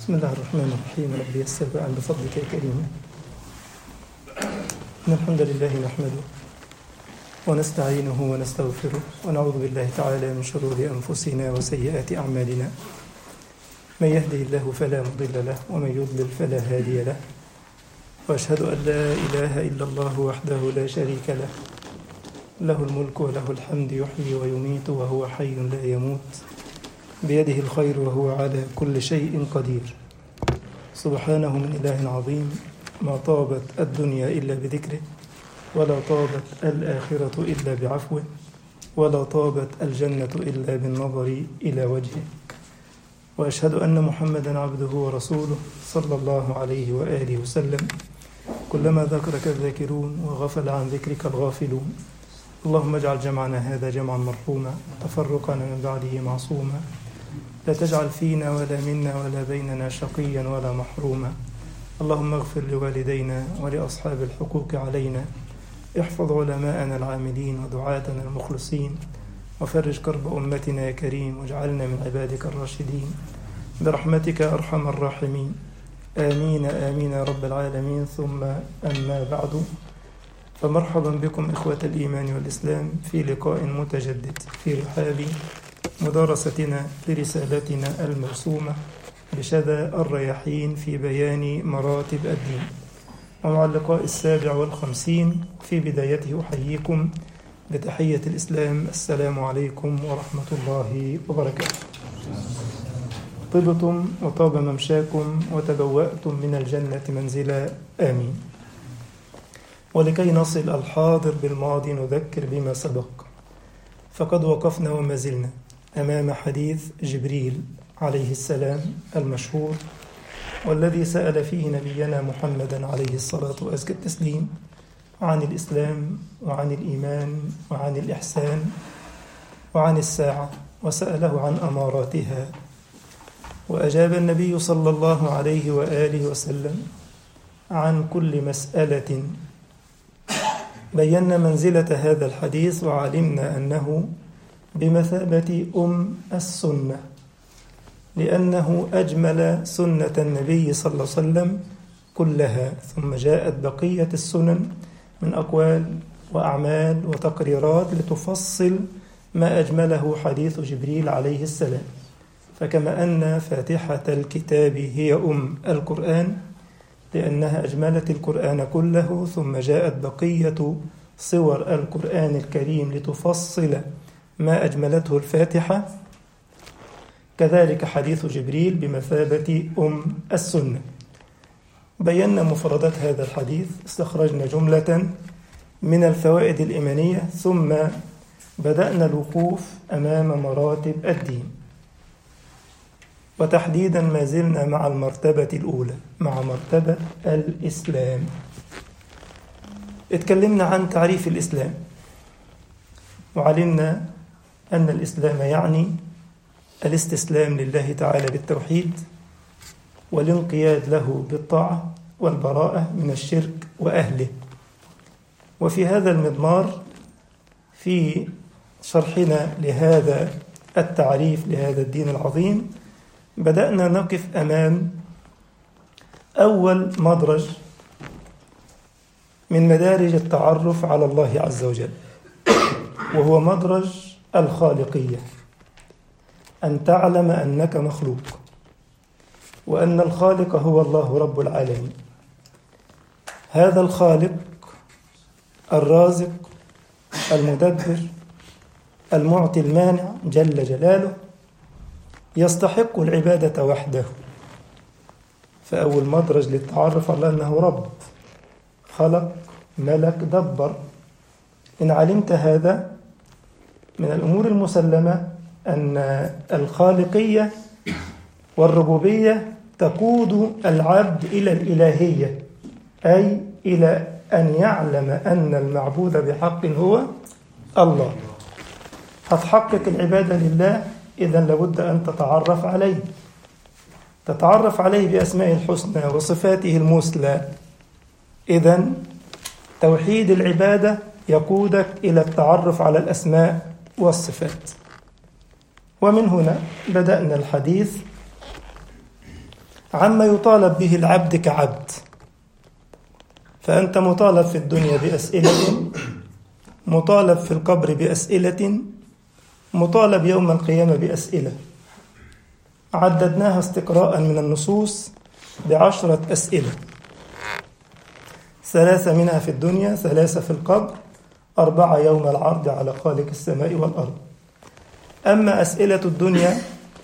بسم الله الرحمن الرحيم رب يسر عن بفضلك يا كريم إن الحمد لله نحمده ونستعينه ونستغفره ونعوذ بالله تعالى من شرور أنفسنا وسيئات أعمالنا من يهده الله فلا مضل له ومن يضلل فلا هادي له وأشهد أن لا إله إلا الله وحده لا شريك له له الملك وله الحمد يحيي ويميت وهو حي لا يموت بيده الخير وهو على كل شيء قدير سبحانه من إله عظيم ما طابت الدنيا إلا بذكره ولا طابت الآخرة إلا بعفوه ولا طابت الجنة إلا بالنظر إلى وجهه وأشهد أن محمدا عبده ورسوله صلى الله عليه وآله وسلم كلما ذكرك الذاكرون وغفل عن ذكرك الغافلون اللهم اجعل جمعنا هذا جمعا مرحوما تفرقنا من بعده معصوما لا تجعل فينا ولا منا ولا بيننا شقيا ولا محروما اللهم اغفر لوالدينا ولأصحاب الحقوق علينا احفظ علماءنا العاملين ودعاتنا المخلصين وفرج كرب أمتنا يا كريم واجعلنا من عبادك الراشدين برحمتك أرحم الراحمين آمين آمين يا رب العالمين ثم أما بعد فمرحبا بكم إخوة الإيمان والإسلام في لقاء متجدد في رحاب مدارستنا لرسالتنا الموسومة بشذا الرياحين في بيان مراتب الدين ومع اللقاء السابع والخمسين في بدايته أحييكم بتحية الإسلام السلام عليكم ورحمة الله وبركاته طبتم وطاب ممشاكم وتبوأتم من الجنة منزلا آمين ولكي نصل الحاضر بالماضي نذكر بما سبق فقد وقفنا وما زلنا أمام حديث جبريل عليه السلام المشهور والذي سأل فيه نبينا محمدا عليه الصلاة وأزكى التسليم عن الإسلام وعن الإيمان وعن الإحسان وعن الساعة وسأله عن أماراتها وأجاب النبي صلى الله عليه وآله وسلم عن كل مسألة بينا منزلة هذا الحديث وعلمنا أنه بمثابة أم السنة لأنه أجمل سنة النبي صلى الله عليه وسلم كلها ثم جاءت بقية السنن من أقوال وأعمال وتقريرات لتفصل ما أجمله حديث جبريل عليه السلام فكما أن فاتحة الكتاب هي أم القرآن لأنها أجملت القرآن كله ثم جاءت بقية صور القرآن الكريم لتفصل ما أجملته الفاتحة كذلك حديث جبريل بمثابة أم السنة بينا مفردات هذا الحديث استخرجنا جملة من الفوائد الإيمانية ثم بدأنا الوقوف أمام مراتب الدين وتحديدا ما زلنا مع المرتبة الأولى مع مرتبة الإسلام اتكلمنا عن تعريف الإسلام وعلمنا أن الإسلام يعني الاستسلام لله تعالى بالتوحيد والانقياد له بالطاعة والبراءة من الشرك وأهله وفي هذا المضمار في شرحنا لهذا التعريف لهذا الدين العظيم بدأنا نقف أمام أول مدرج من مدارج التعرف على الله عز وجل وهو مدرج الخالقية أن تعلم أنك مخلوق وأن الخالق هو الله رب العالمين هذا الخالق الرازق المدبر المعطي المانع جل جلاله يستحق العبادة وحده فأول مدرج للتعرف على أنه رب خلق ملك دبر إن علمت هذا من الأمور المسلمة أن الخالقية والربوبية تقود العبد إلى الإلهية أي إلى أن يعلم أن المعبود بحق هو الله هتحقق العبادة لله إذا لابد أن تتعرف عليه تتعرف عليه بأسمائه الحسنى وصفاته المثلى إذا توحيد العبادة يقودك إلى التعرف على الأسماء والصفات ومن هنا بدأنا الحديث عما يطالب به العبد كعبد فأنت مطالب في الدنيا بأسئلة مطالب في القبر بأسئلة مطالب يوم القيامة بأسئلة عددناها استقراء من النصوص بعشرة أسئلة ثلاثة منها في الدنيا ثلاثة في القبر أربعة يوم العرض على خالق السماء والأرض أما أسئلة الدنيا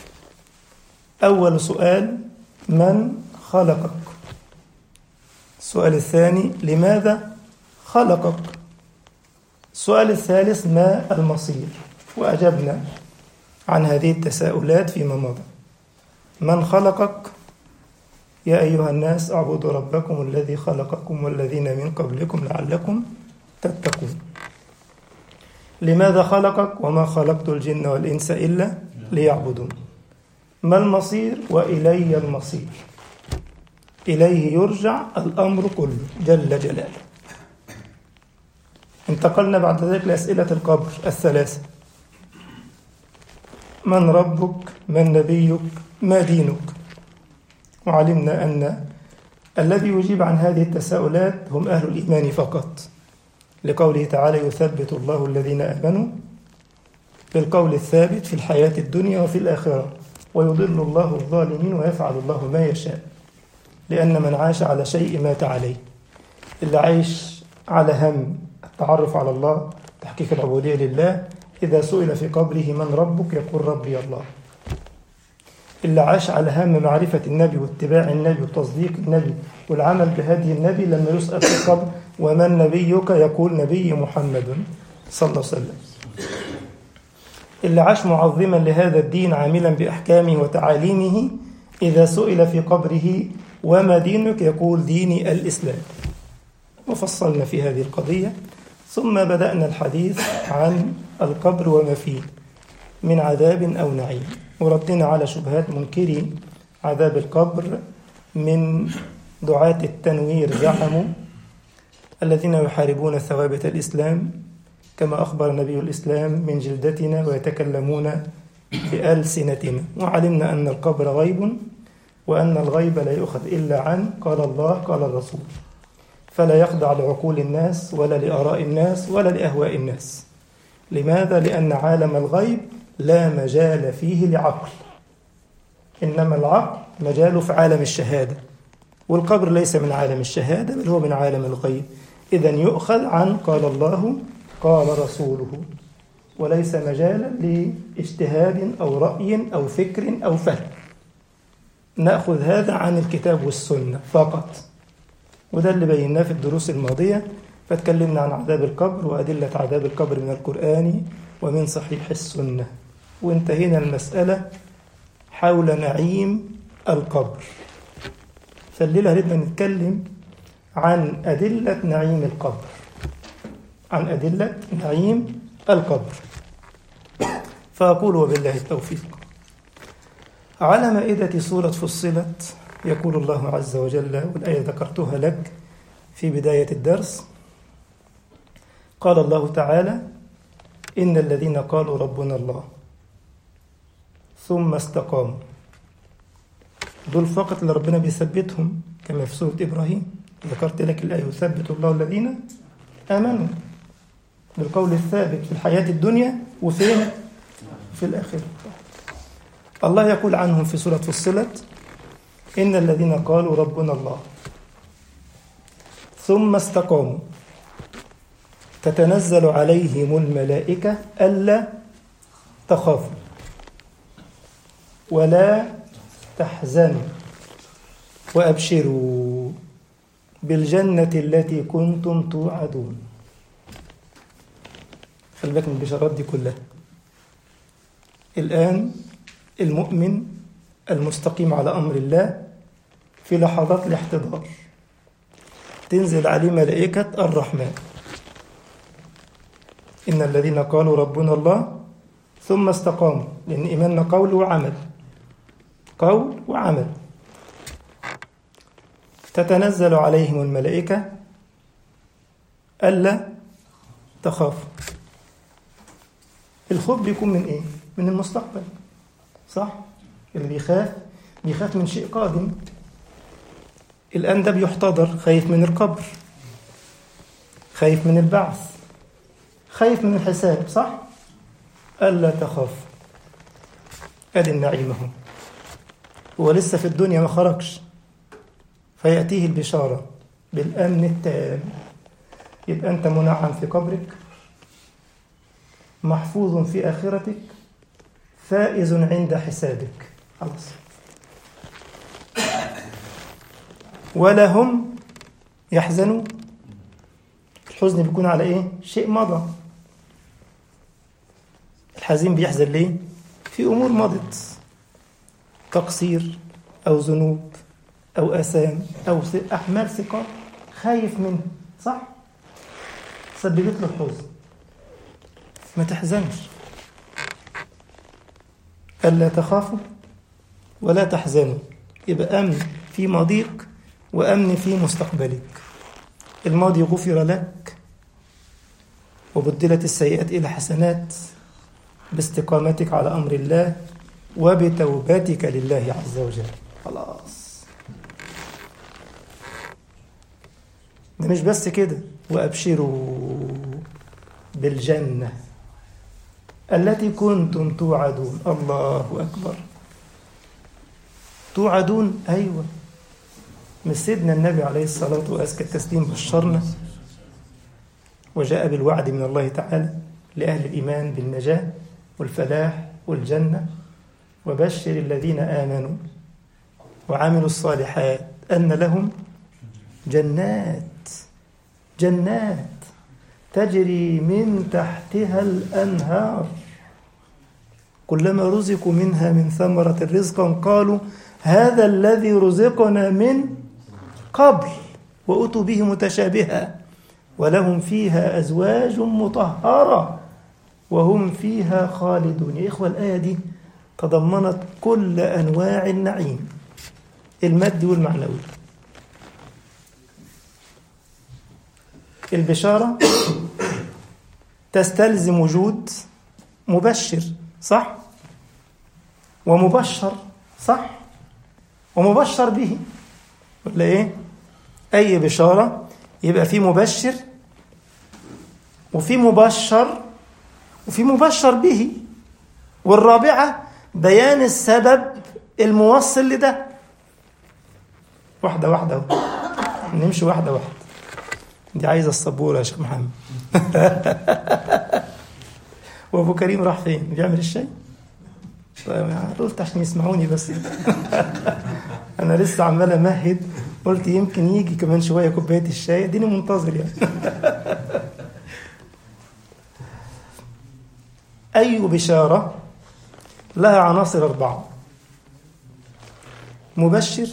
أول سؤال من خلقك السؤال الثاني لماذا خلقك السؤال الثالث ما المصير وأجبنا عن هذه التساؤلات فيما مضى من خلقك يا أيها الناس اعبدوا ربكم الذي خلقكم والذين من قبلكم لعلكم تتقون لماذا خلقك وما خلقت الجن والإنس إلا ليعبدون ما المصير وإلي المصير إليه يرجع الأمر كله جل جلاله انتقلنا بعد ذلك لأسئلة القبر الثلاثة من ربك من نبيك ما دينك وعلمنا أن الذي يجيب عن هذه التساؤلات هم أهل الإيمان فقط لقوله تعالى يثبت الله الذين آمنوا بالقول الثابت في الحياة الدنيا وفي الآخرة ويضل الله الظالمين ويفعل الله ما يشاء لأن من عاش على شيء مات عليه اللي عايش على هم التعرف على الله تحقيق العبودية لله إذا سئل في قبره من ربك يقول ربي الله اللي عاش على هم معرفة النبي واتباع النبي وتصديق النبي والعمل بهدي النبي لما يسأل في القبر ومن نبيك يقول نبي محمد صلى الله عليه وسلم اللي عاش معظما لهذا الدين عاملا بأحكامه وتعاليمه إذا سئل في قبره وما دينك يقول ديني الإسلام وفصلنا في هذه القضية ثم بدأنا الحديث عن القبر وما فيه من عذاب أو نعيم وردنا على شبهات منكري عذاب القبر من دعاة التنوير زعموا الذين يحاربون ثوابت الإسلام كما أخبر نبي الإسلام من جلدتنا ويتكلمون بألسنتنا وعلمنا أن القبر غيب وأن الغيب لا يؤخذ إلا عن قال الله قال الرسول فلا يخضع لعقول الناس ولا لآراء الناس ولا لأهواء الناس لماذا؟ لأن عالم الغيب لا مجال فيه لعقل إنما العقل مجاله في عالم الشهادة والقبر ليس من عالم الشهادة بل هو من عالم الغيب إذا يؤخذ عن قال الله قال رسوله وليس مجالا لاجتهاد أو رأي أو فكر أو فهم نأخذ هذا عن الكتاب والسنة فقط وده اللي بيناه في الدروس الماضية فتكلمنا عن عذاب القبر وأدلة عذاب القبر من القرآن ومن صحيح السنة وانتهينا المسألة حول نعيم القبر فالليلة هنبدأ نتكلم عن أدلة نعيم القبر عن أدلة نعيم القبر فأقول وبالله التوفيق على مائدة سورة فصلت يقول الله عز وجل والآية ذكرتها لك في بداية الدرس قال الله تعالى إن الذين قالوا ربنا الله ثم استقاموا دول فقط اللي ربنا بيثبتهم كما في سورة إبراهيم ذكرت لك الآية يثبت الله الذين آمنوا بالقول الثابت في الحياة الدنيا وفين في الآخرة الله يقول عنهم في سورة فصلت إن الذين قالوا ربنا الله ثم استقاموا تتنزل عليهم الملائكة ألا تخافوا ولا تحزنوا وأبشروا بالجنة التي كنتم توعدون خلي بالك من البشارات دي كلها الآن المؤمن المستقيم على أمر الله في لحظات الاحتضار تنزل عليه ملائكة الرحمن إن الذين قالوا ربنا الله ثم استقاموا لأن إيماننا قول وعمل قول وعمل تتنزل عليهم الملائكة ألا تخافوا الخوف بيكون من إيه؟ من المستقبل صح؟ اللي بيخاف بيخاف من شيء قادم الآن ده بيحتضر خايف من القبر خايف من البعث خايف من الحساب صح؟ ألا تخاف أدي النعيم اهو هو لسه في الدنيا ما خرجش فيأتيه البشارة بالأمن التام يبقى أنت منعم في قبرك محفوظ في آخرتك فائز عند حسابك خلاص ولا هم يحزنون الحزن بيكون على ايه شيء مضى الحزين بيحزن ليه في امور مضت تقصير او ذنوب او اثام او احمال ثقه خايف منه صح سببت له الحزن ما تحزنش ألا تخافوا ولا تحزنوا يبقى أمن في ماضيك وأمن في مستقبلك الماضي غفر لك وبدلت السيئات إلى حسنات باستقامتك على أمر الله وبتوبتك لله عز وجل خلاص ده مش بس كده وأبشروا بالجنة التي كنتم توعدون الله أكبر توعدون أيوة مش سيدنا النبي عليه الصلاة وأزكى التسليم بشرنا وجاء بالوعد من الله تعالى لأهل الإيمان بالنجاة والفلاح والجنة وبشر الذين آمنوا وعملوا الصالحات أن لهم جنات جنات تجري من تحتها الأنهار كلما رزقوا منها من ثمرة رزقا قالوا هذا الذي رزقنا من قبل وأتوا به متشابها ولهم فيها أزواج مطهرة وهم فيها خالدون يا إخوة الآية دي تضمنت كل أنواع النعيم المادي والمعنوي البشارة تستلزم وجود مبشر صح ومبشر صح ومبشر به ولا ايه اي بشاره يبقى في مبشر وفي مبشر وفي مبشر به والرابعه بيان السبب الموصل لده واحده واحده نمشي واحده واحده دي عايزه السبوره يا شيخ محمد وابو كريم راح فين بيعمل الشاي طيب قلت عشان يسمعوني بس انا لسه عمال امهد قلت يمكن يجي كمان شويه كوبايه الشاي اديني منتظر يعني اي بشاره لها عناصر اربعه مبشر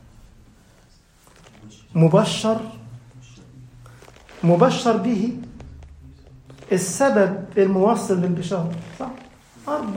مبشر مبشر به السبب الموصل للبشارة صح؟ أربع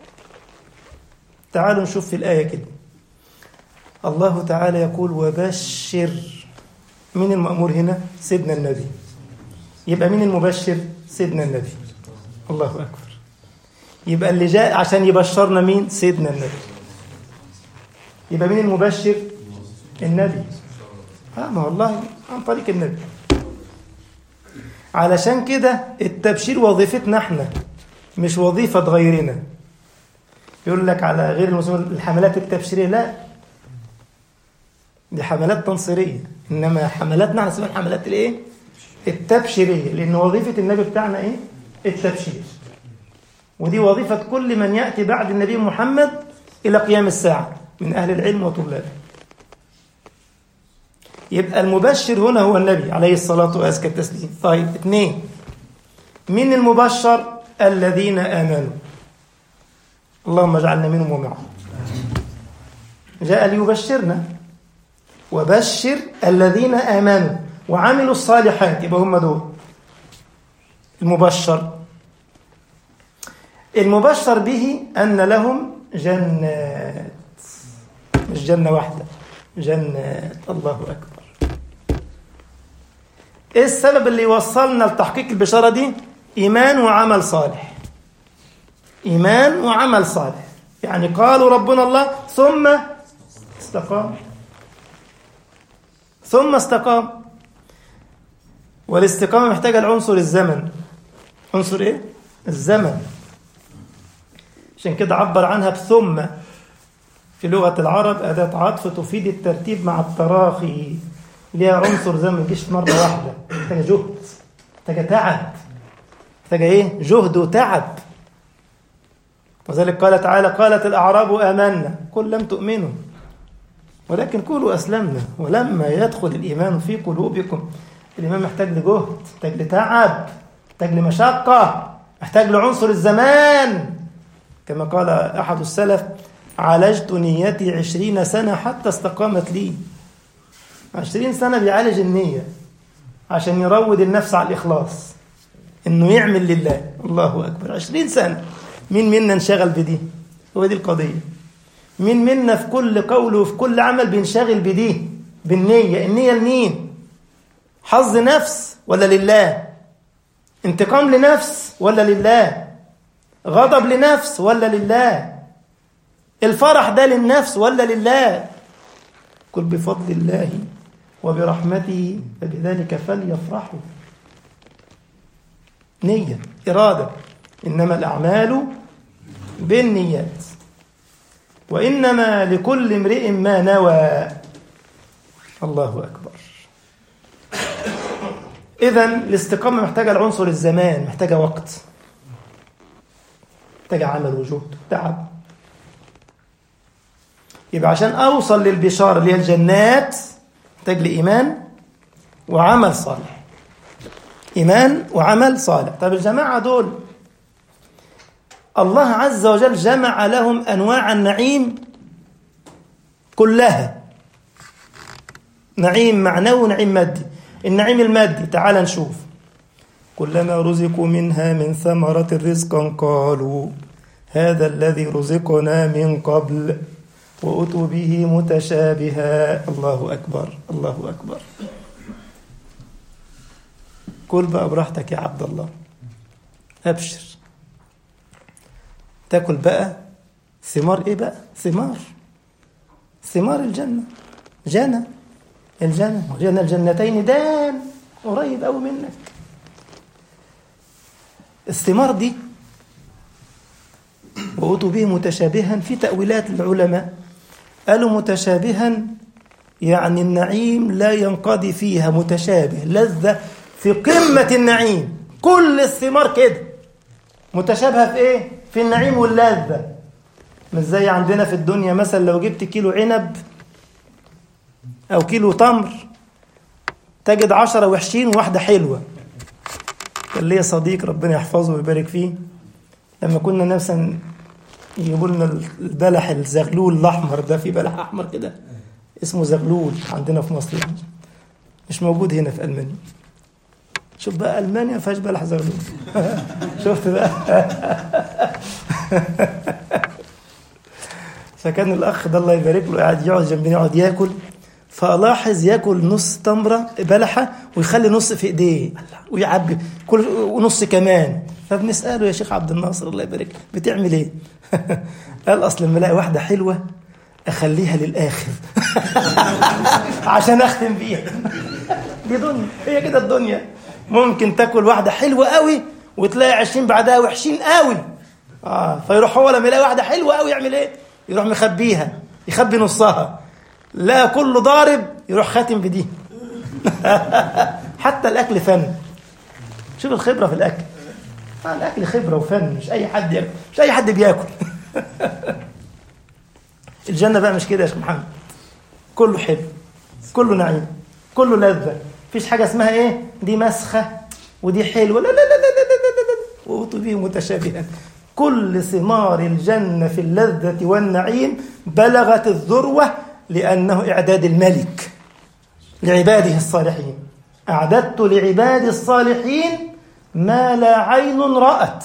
تعالوا نشوف في الآية كده الله تعالى يقول وبشر مين المأمور هنا؟ سيدنا النبي يبقى مين المبشر؟ سيدنا النبي الله أكبر يبقى اللي جاء عشان يبشرنا مين؟ سيدنا النبي يبقى مين المبشر؟ النبي اه ما والله عن طريق النبي علشان كده التبشير وظيفتنا احنا مش وظيفة غيرنا يقول لك على غير المسلمين الحملات التبشيرية لا دي حملات تنصيرية إنما حملاتنا على سبيل الحملات الإيه؟ التبشيرية لأن وظيفة النبي بتاعنا إيه؟ التبشير ودي وظيفة كل من يأتي بعد النبي محمد إلى قيام الساعة من أهل العلم وطلابه يبقى المبشر هنا هو النبي عليه الصلاة وأزكى التسليم طيب اثنين من المبشر الذين آمنوا اللهم اجعلنا منهم ومعهم جاء ليبشرنا وبشر الذين آمنوا وعملوا الصالحات يبقى هم دول المبشر المبشر به أن لهم جنات مش جنة واحدة جنات الله أكبر ايه السبب اللي يوصلنا لتحقيق البشارة دي إيمان وعمل صالح إيمان وعمل صالح يعني قالوا ربنا الله ثم استقام ثم استقام والاستقامة محتاجة العنصر الزمن عنصر ايه؟ الزمن عشان كده عبر عنها بثم في لغة العرب أداة عطف تفيد الترتيب مع التراخي ليها عنصر زمن ما تجيش مرة واحدة محتاجة جهد محتاجة تعب محتاجة ايه؟ جهد وتعب وذلك قال تعالى قالت الأعراب آمنا قل لم تؤمنوا ولكن قولوا أسلمنا ولما يدخل الإيمان في قلوبكم الإيمان محتاج لجهد محتاج لتعب محتاج لمشقة محتاج لعنصر الزمان كما قال أحد السلف عالجت نيتي عشرين سنة حتى استقامت لي عشرين سنة بيعالج النية عشان يروض النفس على الإخلاص إنه يعمل لله الله أكبر عشرين سنة مين منا انشغل بدي هو دي القضية مين منا في كل قول وفي كل عمل بينشغل بدي بالنية النية لمين حظ نفس ولا لله انتقام لنفس ولا لله غضب لنفس ولا لله الفرح ده للنفس ولا لله قل بفضل الله وبرحمته فبذلك فليفرحوا نية إرادة إنما الأعمال بالنيات وإنما لكل امرئ ما نوى الله أكبر إذا الاستقامة محتاجة العنصر الزمان محتاجة وقت محتاجة عمل وجهد تعب يبقى عشان أوصل للبشارة اللي هي الجنات محتاج لإيمان وعمل صالح إيمان وعمل صالح طب الجماعة دول الله عز وجل جمع لهم أنواع النعيم كلها نعيم معنوي ونعيم مادي النعيم المادي تعال نشوف كلما رزقوا منها من ثمرة رزقا قالوا هذا الذي رزقنا من قبل وأتوا به متشابها الله أكبر الله أكبر كل بقى براحتك يا عبد الله أبشر تاكل بقى ثمار ايه بقى ثمار ثمار الجنة جنة الجنة وجنة الجنتين دان قريب قوي منك الثمار دي وأتوا به متشابها في تأويلات العلماء قالوا متشابها يعني النعيم لا ينقضي فيها متشابه لذة في قمة النعيم كل الثمار كده متشابهة في ايه؟ في النعيم واللذة مش زي عندنا في الدنيا مثلا لو جبت كيلو عنب أو كيلو تمر تجد عشرة وحشين وواحدة حلوة كان ليا صديق ربنا يحفظه ويبارك فيه لما كنا مثلا يجيبوا لنا البلح الزغلول الأحمر ده في بلح أحمر كده اسمه زغلول عندنا في مصر يعني مش موجود هنا في ألمانيا شوف بقى ألمانيا ما فيهاش بلح زغلول شفت بقى فكان الأخ ده الله يبارك له قاعد يقعد جنبنا يقعد ياكل فألاحظ ياكل نص تمرة بلحة ويخلي نص في إيديه ويعبي كل ونص كمان فبنسأله يا شيخ عبد الناصر الله يبارك بتعمل إيه؟ قال أصل لما الاقي واحدة حلوة أخليها للآخر عشان أختم بيها دي دنيا هي كده الدنيا ممكن تاكل واحدة حلوة قوي وتلاقي عشرين بعدها وحشين قوي آه فيروح هو لما يلاقي واحدة حلوة قوي يعمل إيه؟ يروح مخبيها يخبي نصها لا كله ضارب يروح خاتم بدي حتى الأكل فن شوف الخبرة في الأكل آه الأكل خبرة وفن مش أي حد يأكل مش أي حد بياكل الجنة بقى مش كده يا شيخ محمد كله حلو كله نعيم كله لذة مفيش حاجة اسمها ايه دي مسخة ودي حلوة لا لا لا لا لا لا لا لا وأوتوا به متشابها كل ثمار الجنة في اللذة والنعيم بلغت الذروة لأنه إعداد الملك لعباده الصالحين أعددت لعبادي الصالحين ما لا عين رأت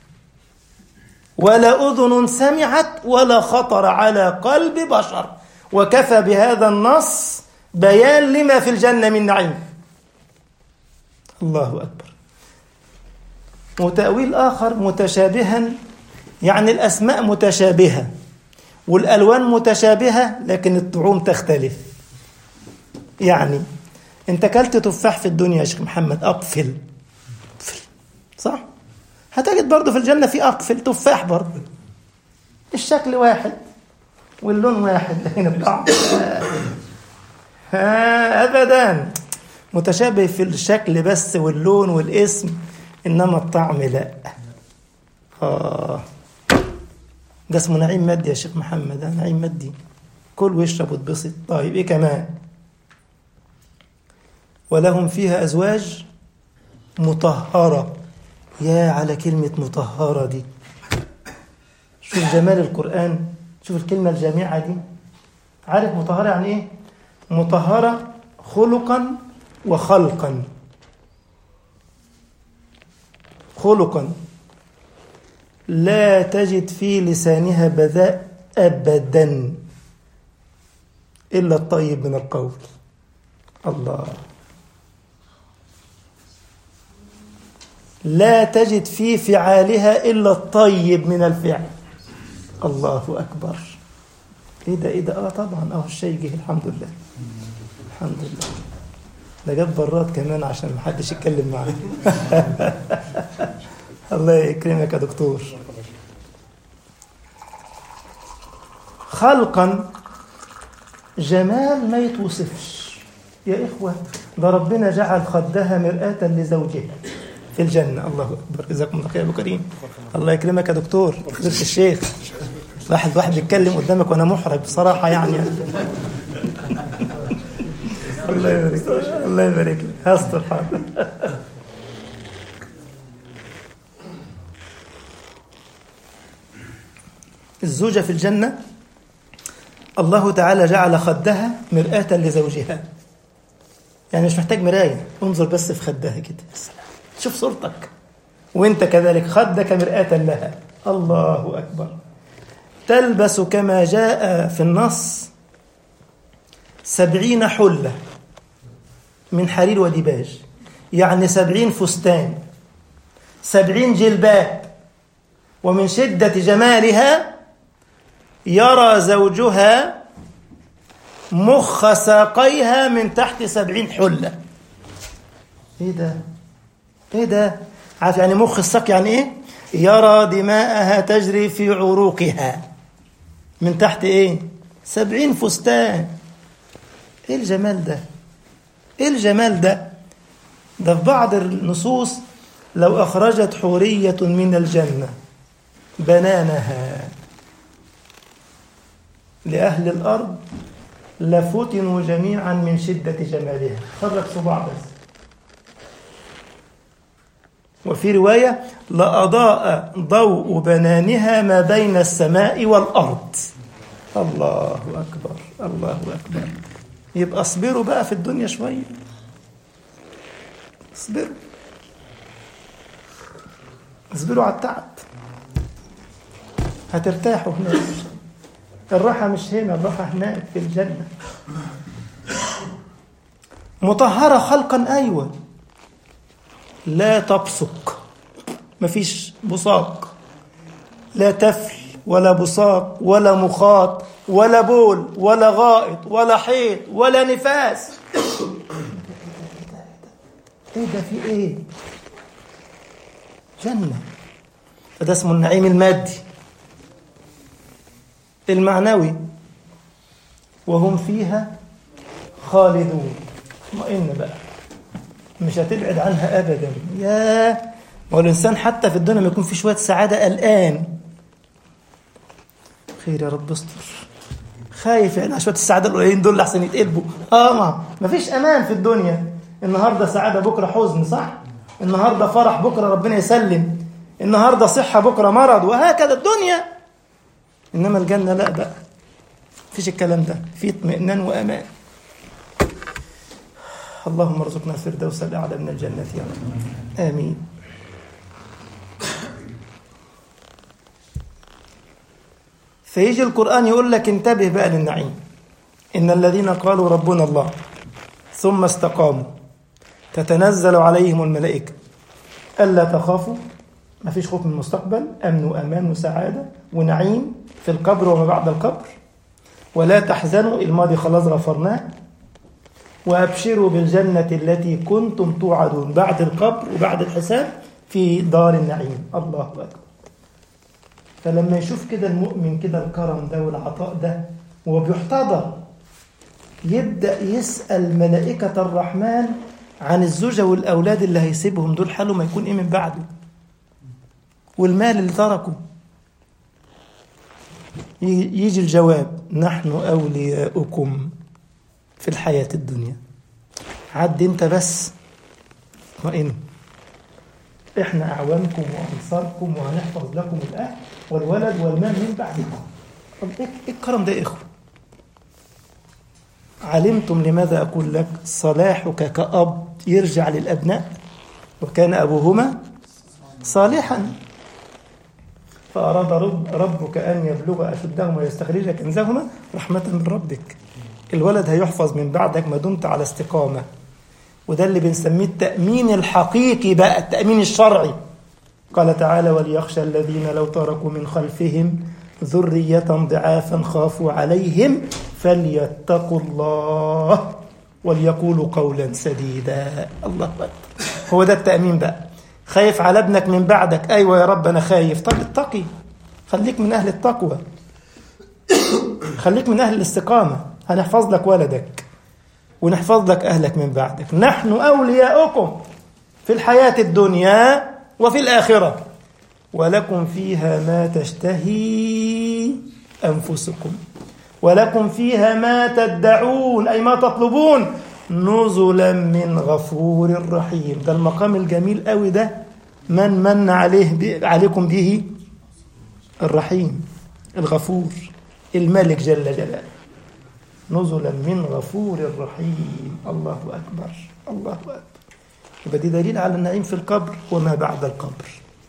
ولا أذن سمعت ولا خطر على قلب بشر وكفى بهذا النص بيان لما في الجنة من نعيم الله أكبر وتأويل آخر متشابها يعني الأسماء متشابهة والألوان متشابهة لكن الطعوم تختلف يعني انت اكلت تفاح في الدنيا يا شيخ محمد اقفل اقفل صح هتجد برضه في الجنة في اقفل تفاح برضه الشكل واحد واللون واحد لكن الطعم ابدا متشابه في الشكل بس واللون والاسم انما الطعم لا اه ده اسمه نعيم مادي يا شيخ محمد ده نعيم مادي كل واشرب واتبسط طيب ايه كمان ولهم فيها ازواج مطهره يا على كلمه مطهره دي شوف جمال القران شوف الكلمه الجامعه دي عارف مطهره يعني ايه مطهره خلقا وخلقا خلقا لا تجد في لسانها بذاء ابدا الا الطيب من القول الله لا تجد في فعالها الا الطيب من الفعل الله اكبر ايه ده ايه ده اه طبعا اه الشيء جه الحمد لله الحمد لله ده جاب براد كمان عشان محدش يتكلم معاه الله يكرمك يا دكتور خلقا جمال ما يتوصفش يا إخوة ده ربنا جعل خدها مرآة لزوجها في الجنة الله أكبر جزاكم الله خير يا أبو كريم الله يكرمك يا دكتور فضيلة الشيخ واحد واحد بيتكلم قدامك وأنا محرج بصراحة يعني الله يبارك الله يبارك لك هستر حاضر الزوجة في الجنة الله تعالى جعل خدها مرآة لزوجها يعني مش محتاج مراية انظر بس في خدها كده شوف صورتك وانت كذلك خدك مرآة لها الله أكبر تلبس كما جاء في النص سبعين حلة من حرير وديباج يعني سبعين فستان سبعين جلباب ومن شدة جمالها يرى زوجها مخ ساقيها من تحت سبعين حلة ايه ده ايه ده عارف يعني مخ الساق يعني ايه يرى دماءها تجري في عروقها من تحت ايه سبعين فستان ايه الجمال ده ايه الجمال ده ده في بعض النصوص لو اخرجت حوريه من الجنه بنانها لاهل الارض لفتنوا جميعا من شده جمالها خرج صباع بس وفي روايه لاضاء ضوء بنانها ما بين السماء والارض الله اكبر الله اكبر يبقى اصبروا بقى في الدنيا شويه اصبروا اصبروا على التعب هترتاحوا هناك الراحة مش هنا الراحة هناك في الجنة مطهرة خلقا أيوة لا تبصق مفيش بصاق لا تفل ولا بصاق ولا مخاط ولا بول ولا غائط ولا حيط ولا نفاس ايه ده في ايه جنة فده اسمه النعيم المادي المعنوي وهم فيها خالدون اطمئن بقى مش هتبعد عنها ابدا يا ما هو الانسان حتى في الدنيا ما يكون في شويه سعاده قلقان خير يا رب استر خايف يعني شويه السعاده القليلين دول احسن يتقلبوا اه ما فيش امان في الدنيا النهارده سعاده بكره حزن صح النهارده فرح بكره ربنا يسلم النهارده صحه بكره مرض وهكذا الدنيا انما الجنه لا بقى مفيش الكلام ده في اطمئنان وامان اللهم ارزقنا الفردوس الاعلى من الجنه يا رب امين فيجي القرآن يقول لك انتبه بقى للنعيم إن الذين قالوا ربنا الله ثم استقاموا تتنزل عليهم الملائكة ألا تخافوا ما فيش خوف من المستقبل أمن وأمان وسعادة ونعيم في القبر وما بعد القبر ولا تحزنوا الماضي خلاص غفرناه وأبشروا بالجنة التي كنتم توعدون بعد القبر وبعد الحساب في دار النعيم الله أكبر فلما يشوف كده المؤمن كده الكرم ده والعطاء ده وهو بيحتضر يبدأ يسأل ملائكة الرحمن عن الزوجة والأولاد اللي هيسيبهم دول حاله ما يكون إيه من بعده والمال اللي تركه يجي الجواب نحن أولياؤكم في الحياة الدنيا عد انت بس وإن احنا أعوانكم وأنصاركم وهنحفظ لكم الأهل والولد والمال من بعدكم طب ايه الكرم ده يا إخوة علمتم لماذا أقول لك صلاحك كأب يرجع للأبناء وكان أبوهما صالحا فأراد رب ربك أن يبلغ أشدهما ويستخرج كنزهما رحمة من ربك الولد هيحفظ من بعدك ما دمت على استقامة وده اللي بنسميه التأمين الحقيقي بقى التأمين الشرعي قال تعالى وليخشى الذين لو تركوا من خلفهم ذرية ضعافا خافوا عليهم فليتقوا الله وليقولوا قولا سديدا الله أكبر هو ده التأمين بقى خايف على ابنك من بعدك أيوة يا رب أنا خايف طب اتقي خليك من أهل التقوى خليك من أهل الاستقامة هنحفظ لك ولدك ونحفظ لك أهلك من بعدك نحن أولياؤكم في الحياة الدنيا وفي الآخرة ولكم فيها ما تشتهي أنفسكم ولكم فيها ما تدعون أي ما تطلبون نزلا من غفور رحيم ده المقام الجميل قوي ده من من عليه عليكم به الرحيم الغفور الملك جل جلاله نزلا من غفور رحيم الله أكبر الله أكبر يبقى دي دليل على النعيم في القبر وما بعد القبر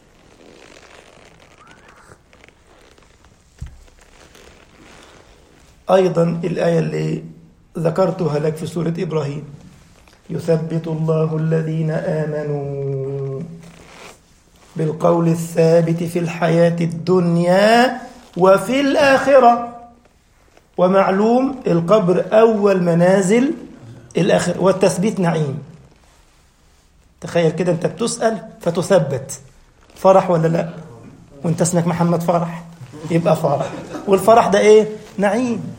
أيضا الآية اللي ذكرتها لك في سورة إبراهيم يثبت الله الذين آمنوا بالقول الثابت في الحياة الدنيا وفي الآخرة ومعلوم القبر أول منازل الآخرة والتثبيت نعيم تخيل كده أنت بتسأل فتثبت فرح ولا لا وانت اسمك محمد فرح يبقى فرح والفرح ده ايه نعيم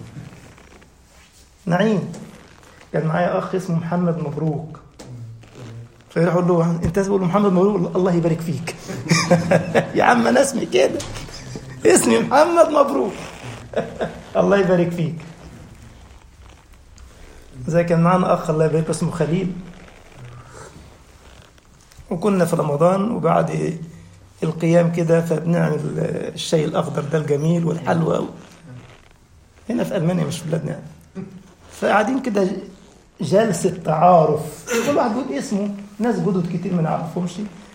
نعيم كان معايا اخ اسمه محمد مبروك فيروح يقول له انت تقول له محمد مبروك الله يبارك فيك يا عم انا اسمي كده اسمي محمد مبروك الله يبارك فيك زي كان معانا اخ الله يبارك اسمه خليل وكنا في رمضان وبعد القيام كده فبنعمل الشاي الاخضر ده الجميل والحلوى هنا في المانيا مش في بلادنا يعني فقاعدين كده جلسة تعارف كل واحد بيقول اسمه ناس جدد كتير ما نعرفهمش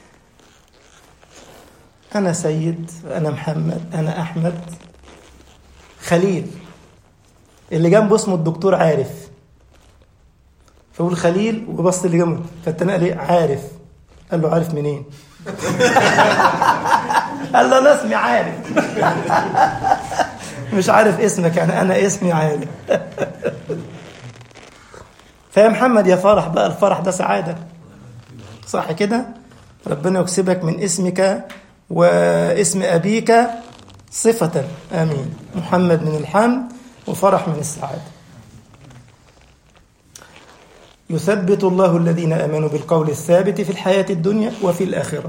أنا سيد أنا محمد أنا أحمد خليل اللي جنبه اسمه الدكتور عارف فقول خليل وبص اللي جنبه فالتاني قال ايه عارف قال له عارف منين قال له انا اسمي عارف مش عارف اسمك يعني انا اسمي عارف فيا محمد يا فرح بقى الفرح ده سعاده صح كده ربنا يكسبك من اسمك واسم ابيك صفة امين محمد من الحمد وفرح من السعاده يثبت الله الذين امنوا بالقول الثابت في الحياه الدنيا وفي الاخره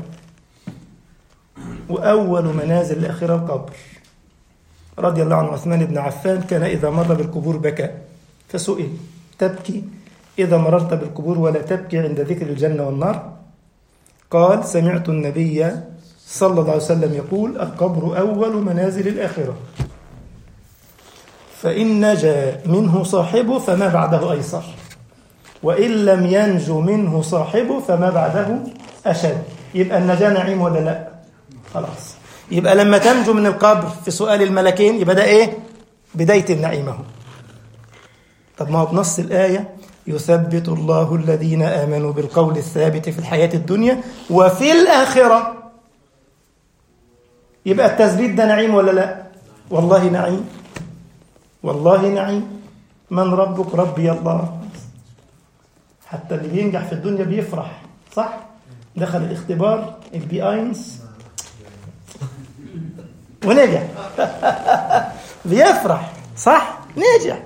واول منازل الاخره القبر رضي الله عن عثمان بن عفان كان اذا مر بالقبور بكى فسئل تبكي اذا مررت بالقبور ولا تبكي عند ذكر الجنه والنار قال سمعت النبي صلى الله عليه وسلم يقول القبر اول منازل الاخره فان نجا منه صاحبه فما بعده ايسر وإن لم ينجو منه صاحبه فما بعده أشد يبقى النجاة نعيم ولا لا خلاص يبقى لما تنجو من القبر في سؤال الملكين يبقى ده إيه بداية النعيم اهو طب ما هو بنص الآية يثبت الله الذين آمنوا بالقول الثابت في الحياة الدنيا وفي الآخرة يبقى التثبيت ده نعيم ولا لا والله نعيم والله نعيم من ربك ربي الله حتى اللي بينجح في الدنيا بيفرح صح دخل الاختبار البي اينس ونجح بيفرح صح نجح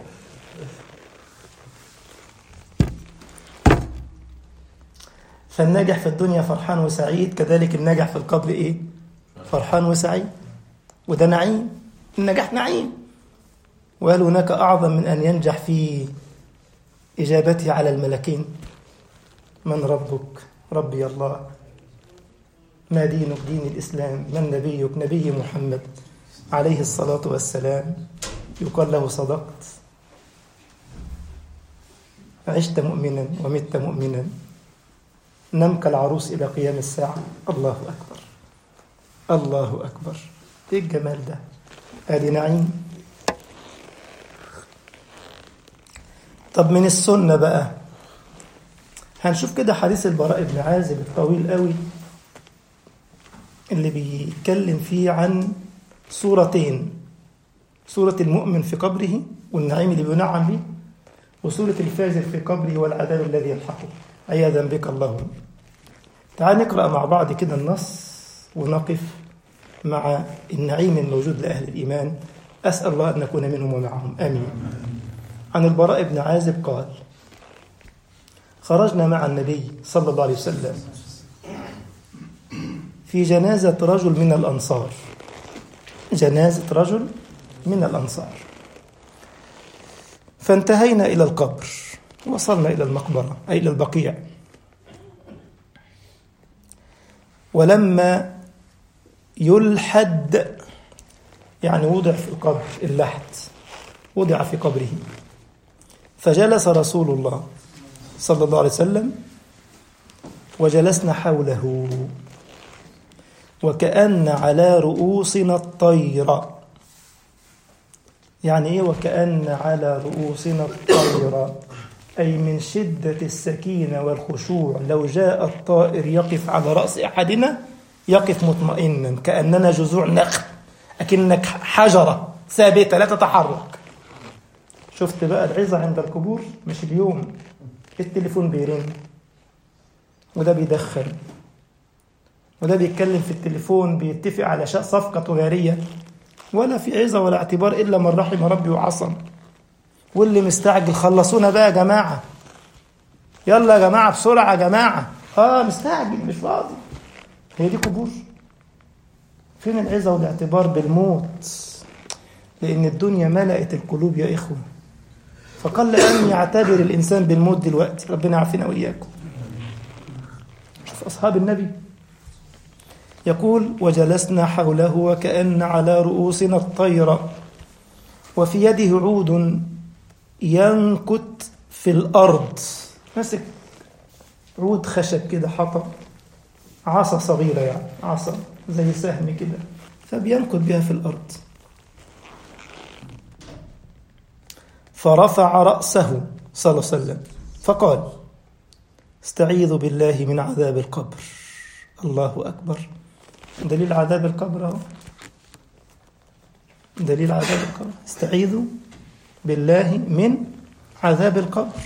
فالناجح في الدنيا فرحان وسعيد كذلك الناجح في القبر ايه فرحان وسعيد وده نعيم النجاح نعيم وهل هناك اعظم من ان ينجح في اجابته على الملكين من ربك ربي الله ما دينك دين الاسلام من نبيك نبي محمد عليه الصلاه والسلام يقال له صدقت عشت مؤمنا ومت مؤمنا نم كالعروس إلى قيام الساعة الله أكبر الله أكبر إيه الجمال ده آدي نعيم طب من السنة بقى هنشوف كده حديث البراء بن عازب الطويل قوي اللي بيتكلم فيه عن صورتين صورة المؤمن في قبره والنعيم اللي بينعم به وصورة الفاجر في قبره والعذاب الذي يلحقه عياذا بك اللهم تعال نقرأ مع بعض كده النص ونقف مع النعيم الموجود لأهل الإيمان أسأل الله أن نكون منهم ومعهم آمين عن البراء بن عازب قال خرجنا مع النبي صلى الله عليه وسلم في جنازة رجل من الأنصار جنازة رجل من الأنصار فانتهينا إلى القبر وصلنا إلى المقبرة أي إلى البقيع ولما يلحد يعني وضع في القبر اللحد وضع في قبره فجلس رسول الله صلى الله عليه وسلم وجلسنا حوله وكأن على رؤوسنا الطير يعني ايه وكأن على رؤوسنا الطير أي من شدة السكينة والخشوع لو جاء الطائر يقف على رأس أحدنا يقف مطمئنا كأننا جذوع نخل أكنك حجرة ثابتة لا تتحرك شفت بقى العظة عند القبور مش اليوم التليفون بيرن وده بيدخن وده بيتكلم في التليفون بيتفق على شيء صفقة تجارية ولا في عظة ولا اعتبار إلا من رحم ربي وعصم واللي مستعجل خلصونا بقى يا جماعة يلا يا جماعة بسرعة يا جماعة اه مستعجل مش فاضي هي دي قبور فين العظة والاعتبار بالموت لأن الدنيا ملأت القلوب يا إخوة فقل أن يعتبر الإنسان بالموت دلوقتي ربنا يعافينا وإياكم شوف أصحاب النبي يقول وجلسنا حوله وكأن على رؤوسنا الطير وفي يده عود ينكت في الأرض ماسك عود خشب كده حطب عصا صغيرة يعني عصا زي سهم كده فبينكت بها في الأرض فرفع رأسه صلى الله عليه وسلم فقال استعيذ بالله من عذاب القبر الله أكبر دليل عذاب القبر اهو دليل عذاب القبر استعيذوا بالله من عذاب القبر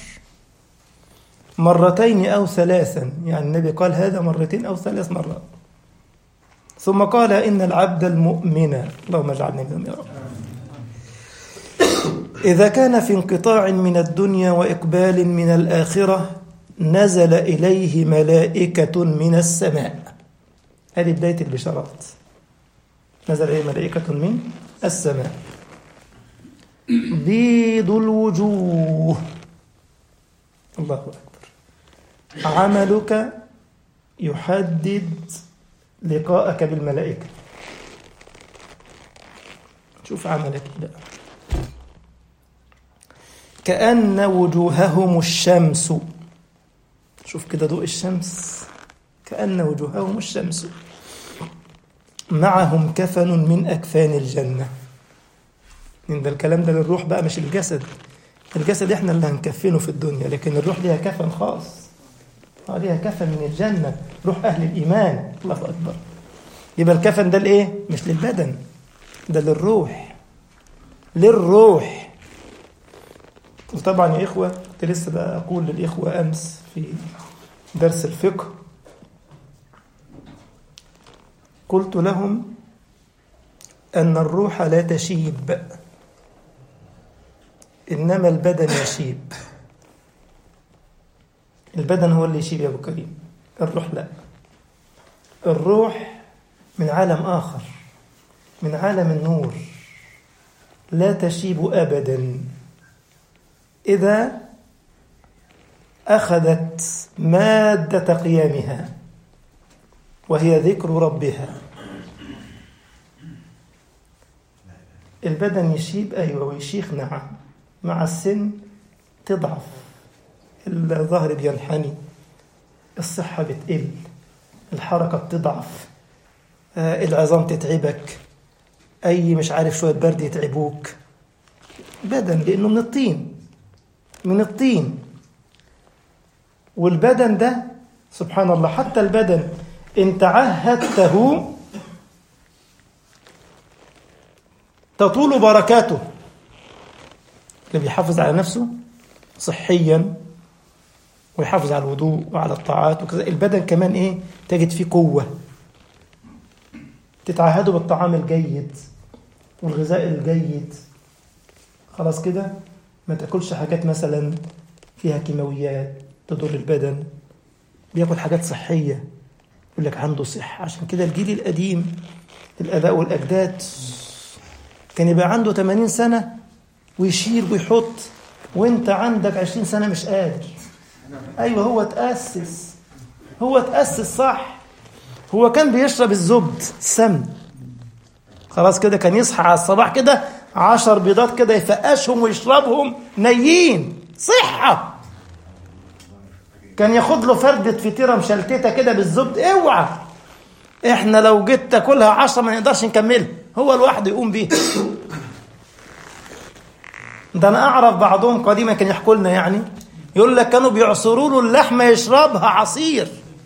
مرتين أو ثلاثا يعني النبي قال هذا مرتين أو ثلاث مرات ثم قال إن العبد المؤمن اللهم اجعلنا منهم يا رب إذا كان في انقطاع من الدنيا وإقبال من الآخرة نزل إليه ملائكة من السماء هذه بداية البشارات نزل إليه ملائكة من السماء بيض الوجوه الله أكبر عملك يحدد لقاءك بالملائكة شوف عملك بقى كأن وجوههم الشمس شوف كده ضوء الشمس كأن وجوههم الشمس معهم كفن من أكفان الجنة إن ده الكلام ده للروح بقى مش الجسد الجسد احنا اللي هنكفنه في الدنيا لكن الروح ليها كفن خاص اه ليها كفن من الجنة روح أهل الإيمان الله أكبر يبقى الكفن ده لإيه؟ مش للبدن ده للروح للروح وطبعا يا إخوة كنت لسه بقى أقول للإخوة أمس في درس الفقه قلت لهم أن الروح لا تشيب إنما البدن يشيب البدن هو اللي يشيب يا أبو كريم الروح لا الروح من عالم آخر من عالم النور لا تشيب أبدا إذا أخذت مادة قيامها وهي ذكر ربها البدن يشيب أيوة ويشيخ نعم مع السن تضعف الظهر بينحني الصحة بتقل الحركة بتضعف آه العظام تتعبك أي مش عارف شوية برد يتعبوك بدن لأنه من الطين من الطين والبدن ده سبحان الله حتى البدن إن تعهدته تطول بركاته اللي بيحافظ على نفسه صحيا ويحافظ على الوضوء وعلى الطاعات وكذا البدن كمان ايه تجد فيه قوة تتعهدوا بالطعام الجيد والغذاء الجيد خلاص كده ما تاكلش حاجات مثلا فيها كيماويات تضر البدن بياكل حاجات صحية يقول لك عنده صحة عشان كده الجيل القديم الآباء والأجداد كان يبقى عنده 80 سنة ويشيل ويحط وانت عندك 20 سنة مش قادر ايوه هو تأسس هو تأسس صح هو كان بيشرب الزبد السمن خلاص كده كان يصحى على الصباح كده عشر بيضات كده يفقشهم ويشربهم نيين صحة كان ياخد له فردة فطيرة مشلتتة كده بالزبد اوعى احنا لو جيت تاكلها عشرة ما نقدرش نكملها هو لوحده يقوم بيها ده انا اعرف بعضهم قديما كان يحكوا لنا يعني يقول لك كانوا بيعصروا له اللحمه يشربها عصير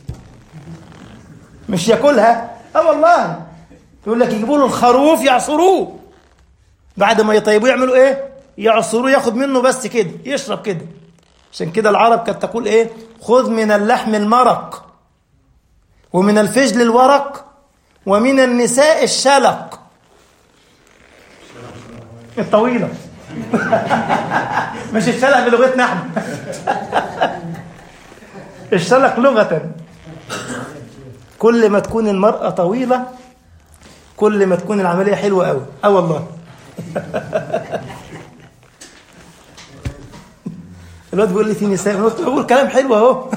مش ياكلها اه والله يقول لك يجيبوا له الخروف يعصروه بعد ما يطيبوه يعملوا ايه يعصروه ياخد منه بس كده يشرب كده عشان كده العرب كانت تقول ايه خذ من اللحم المرق ومن الفجل الورق ومن النساء الشلق الطويله مش الشلق بلغتنا احنا الشلق لغة كل ما تكون المرأة طويلة كل ما تكون العملية حلوة قوي اه والله الواد بيقول لي في نساء قلت بقول كلام حلو اهو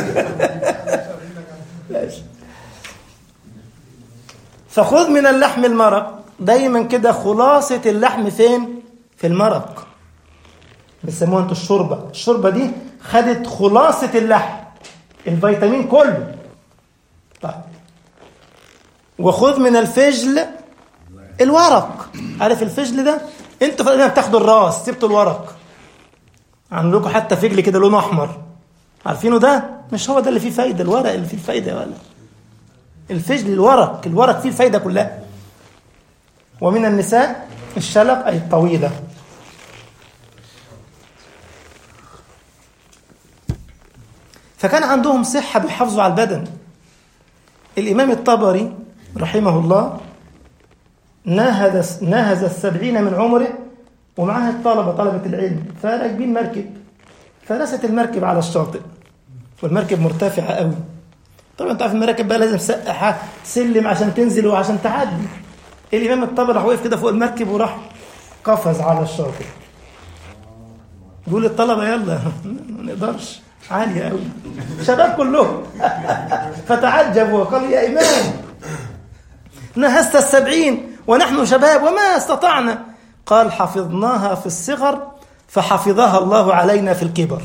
فخذ من اللحم المرق دايما كده خلاصة اللحم فين في المرق بيسموها انتوا الشوربه الشوربه دي خدت خلاصه اللحم الفيتامين كله طيب وخذ من الفجل الورق عارف الفجل ده انتوا فعلا بتاخدوا الراس سبتوا الورق عندكم حتى فجل كده لونه احمر عارفينه ده مش هو ده اللي فيه فايده الورق اللي فيه الفايده ولا الفجل الورق الورق فيه الفايده كلها ومن النساء الشلق اي الطويله فكان عندهم صحة بيحافظوا على البدن الإمام الطبري رحمه الله ناهز ناهز السبعين من عمره ومعاه الطلبة طلبة العلم فراكبين مركب فرست المركب على الشاطئ والمركب مرتفعة قوي طبعا انت عارف المراكب بقى لازم سقحة سلم عشان تنزل وعشان تعدي الإمام الطبري راح وقف كده فوق المركب وراح قفز على الشاطئ يقول للطلبة يلا ما نقدرش عالية قوي شباب كلهم فتعجبوا وقالوا يا إمام نهزت السبعين ونحن شباب وما استطعنا قال حفظناها في الصغر فحفظها الله علينا في الكبر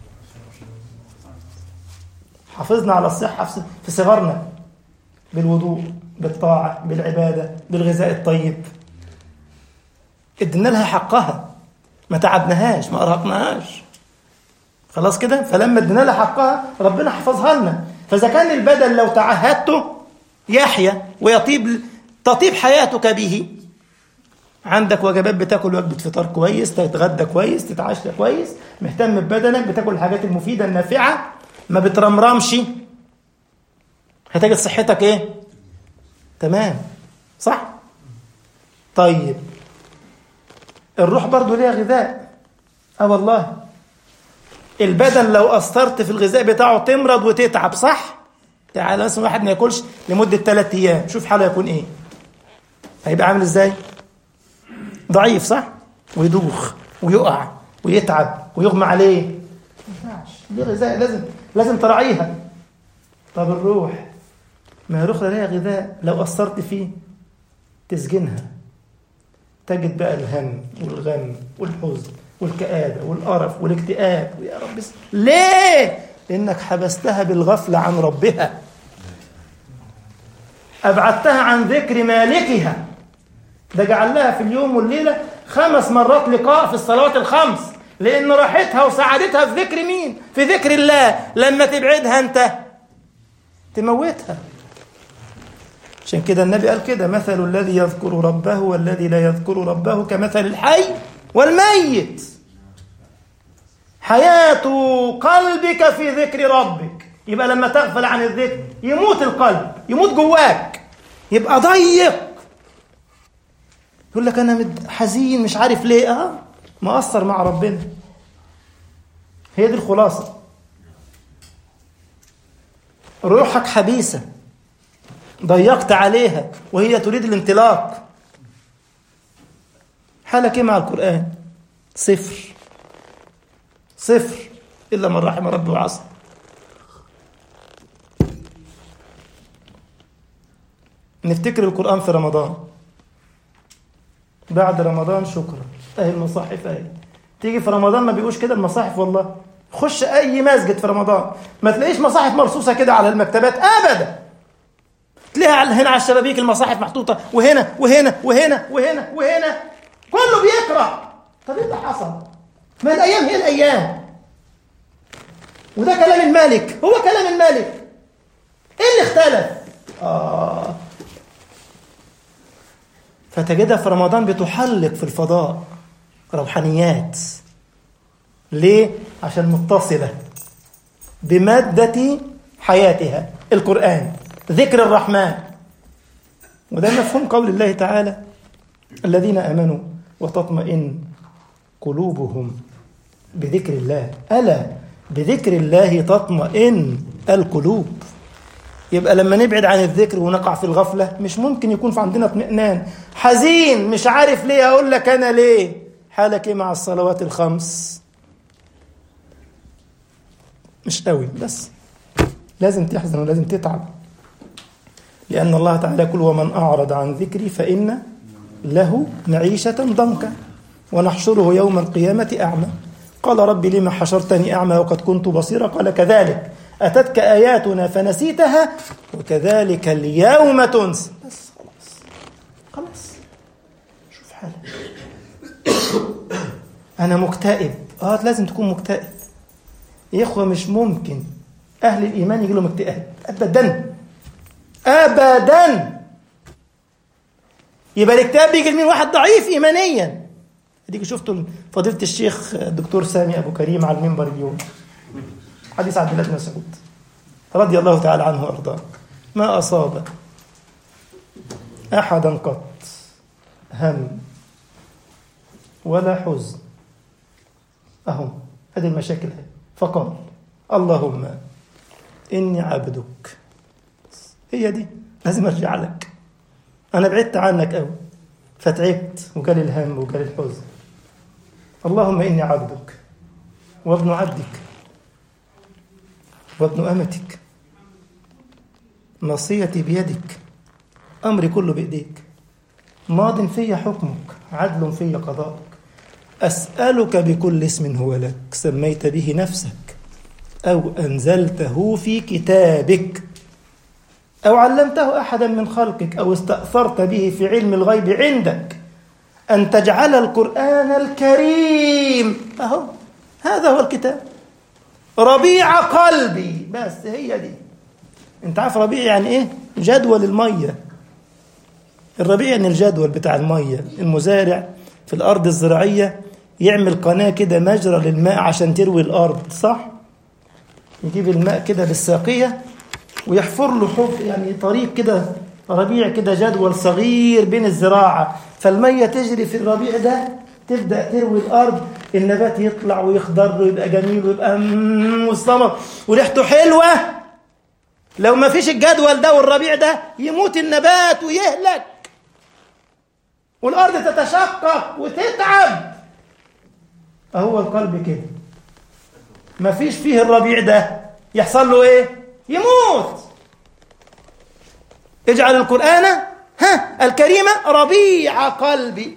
حافظنا على الصحة في صغرنا بالوضوء بالطاعة بالعبادة بالغذاء الطيب ادينا لها حقها ما تعبناهاش ما أرهقناهاش خلاص كده فلما ادينا لها حقها ربنا حفظها لنا فإذا كان البدن لو تعهدته يحيا ويطيب تطيب حياتك به عندك وجبات بتاكل وجبة فطار كويس تتغدى كويس تتعشى كويس مهتم ببدنك بتاكل الحاجات المفيدة النافعة ما بترمرمش هتجد صحتك ايه تمام صح طيب الروح برضو ليها غذاء اه والله البدن لو أثرت في الغذاء بتاعه تمرض وتتعب صح تعالى مثلا واحد ما ياكلش لمدة ثلاثة أيام شوف حاله يكون إيه هيبقى عامل إزاي ضعيف صح ويدوخ ويقع ويتعب ويغمى عليه ما ينفعش دي غذاء لازم لازم تراعيها طب الروح ما هي الروح لها غذاء لو أثرت فيه تسجنها تجد بقى الهم والغم والحزن والكآبة والقرف والاكتئاب يا رب بس ليه؟ لأنك حبستها بالغفلة عن ربها أبعدتها عن ذكر مالكها ده جعل لها في اليوم والليلة خمس مرات لقاء في الصلوات الخمس لأن راحتها وسعادتها في ذكر مين؟ في ذكر الله لما تبعدها أنت تموتها عشان كده النبي قال كده مثل الذي يذكر ربه والذي لا يذكر ربه كمثل الحي والميت حياة قلبك في ذكر ربك يبقى لما تغفل عن الذكر يموت القلب يموت جواك يبقى ضيق يقول لك انا حزين مش عارف ليه اه مقصر مع ربنا هي دي الخلاصه روحك حبيسه ضيقت عليها وهي تريد الانطلاق حالك ايه مع القران صفر صفر الا من رحم ربي وعصى نفتكر القران في رمضان بعد رمضان شكرا اهي المصاحف اهي تيجي في رمضان ما بيقوش كده المصاحف والله خش اي مسجد في رمضان ما تلاقيش مصاحف مرصوصه كده على المكتبات ابدا تلاقيها هنا على الشبابيك المصاحف محطوطه وهنا وهنا وهنا وهنا وهنا كله بيقرا طب ايه اللي حصل ما الايام هي الايام وده كلام الملك هو كلام الملك ايه اللي اختلف اه فتجدها في رمضان بتحلق في الفضاء روحانيات ليه عشان متصله بماده حياتها القران ذكر الرحمن وده مفهوم قول الله تعالى الذين امنوا وتطمئن قلوبهم بذكر الله الا بذكر الله تطمئن القلوب يبقى لما نبعد عن الذكر ونقع في الغفلة مش ممكن يكون في عندنا اطمئنان حزين مش عارف ليه أقول لك أنا ليه حالك إيه مع الصلوات الخمس مش قوي بس لازم تحزن ولازم تتعب لأن الله تعالى يقول ومن أعرض عن ذكري فإن له معيشة ضنكا ونحشره يوم القيامة أعمى قال رب لما حشرتني أعمى وقد كنت بصيرا قال كذلك أتتك آياتنا فنسيتها وكذلك اليوم تنسى بس خلاص خلاص شوف حالك أنا مكتئب آه لازم تكون مكتئب يا إخوة مش ممكن أهل الإيمان يجي لهم اكتئاب أبدا أبدا يبقى الاكتئاب بيجي لمين واحد ضعيف إيمانيا اديك شفتوا فضيلة الشيخ الدكتور سامي أبو كريم على المنبر اليوم حديث عبد الله بن مسعود رضي الله تعالى عنه وارضاه ما اصاب احدا قط هم ولا حزن اهو هذه المشاكل فقال اللهم اني عبدك هي دي لازم ارجع لك انا بعدت عنك قوي فتعبت وجالي الهم وجالي الحزن اللهم اني عبدك وابن عبدك وابن أمتك نصيتي بيدك أمري كله بإيديك ماض في حكمك عدل في قضاءك أسألك بكل اسم هو لك سميت به نفسك أو أنزلته في كتابك أو علمته أحدا من خلقك أو استأثرت به في علم الغيب عندك أن تجعل القرآن الكريم أهو هذا هو الكتاب ربيع قلبي بس هي دي انت عارف ربيع يعني ايه جدول الميه الربيع يعني الجدول بتاع المية المزارع في الأرض الزراعية يعمل قناة كده مجرى للماء عشان تروي الأرض صح؟ يجيب الماء كده بالساقية ويحفر له حف يعني طريق كده ربيع كده جدول صغير بين الزراعة فالمية تجري في الربيع ده تبدأ تروي الأرض النبات يطلع ويخضر ويبقى جميل ويبقى مستمر وريحته حلوة لو ما فيش الجدول ده والربيع ده يموت النبات ويهلك والأرض تتشقق وتتعب أهو القلب كده ما فيش فيه الربيع ده يحصل له إيه يموت اجعل القرآن ها الكريم ربيع قلبي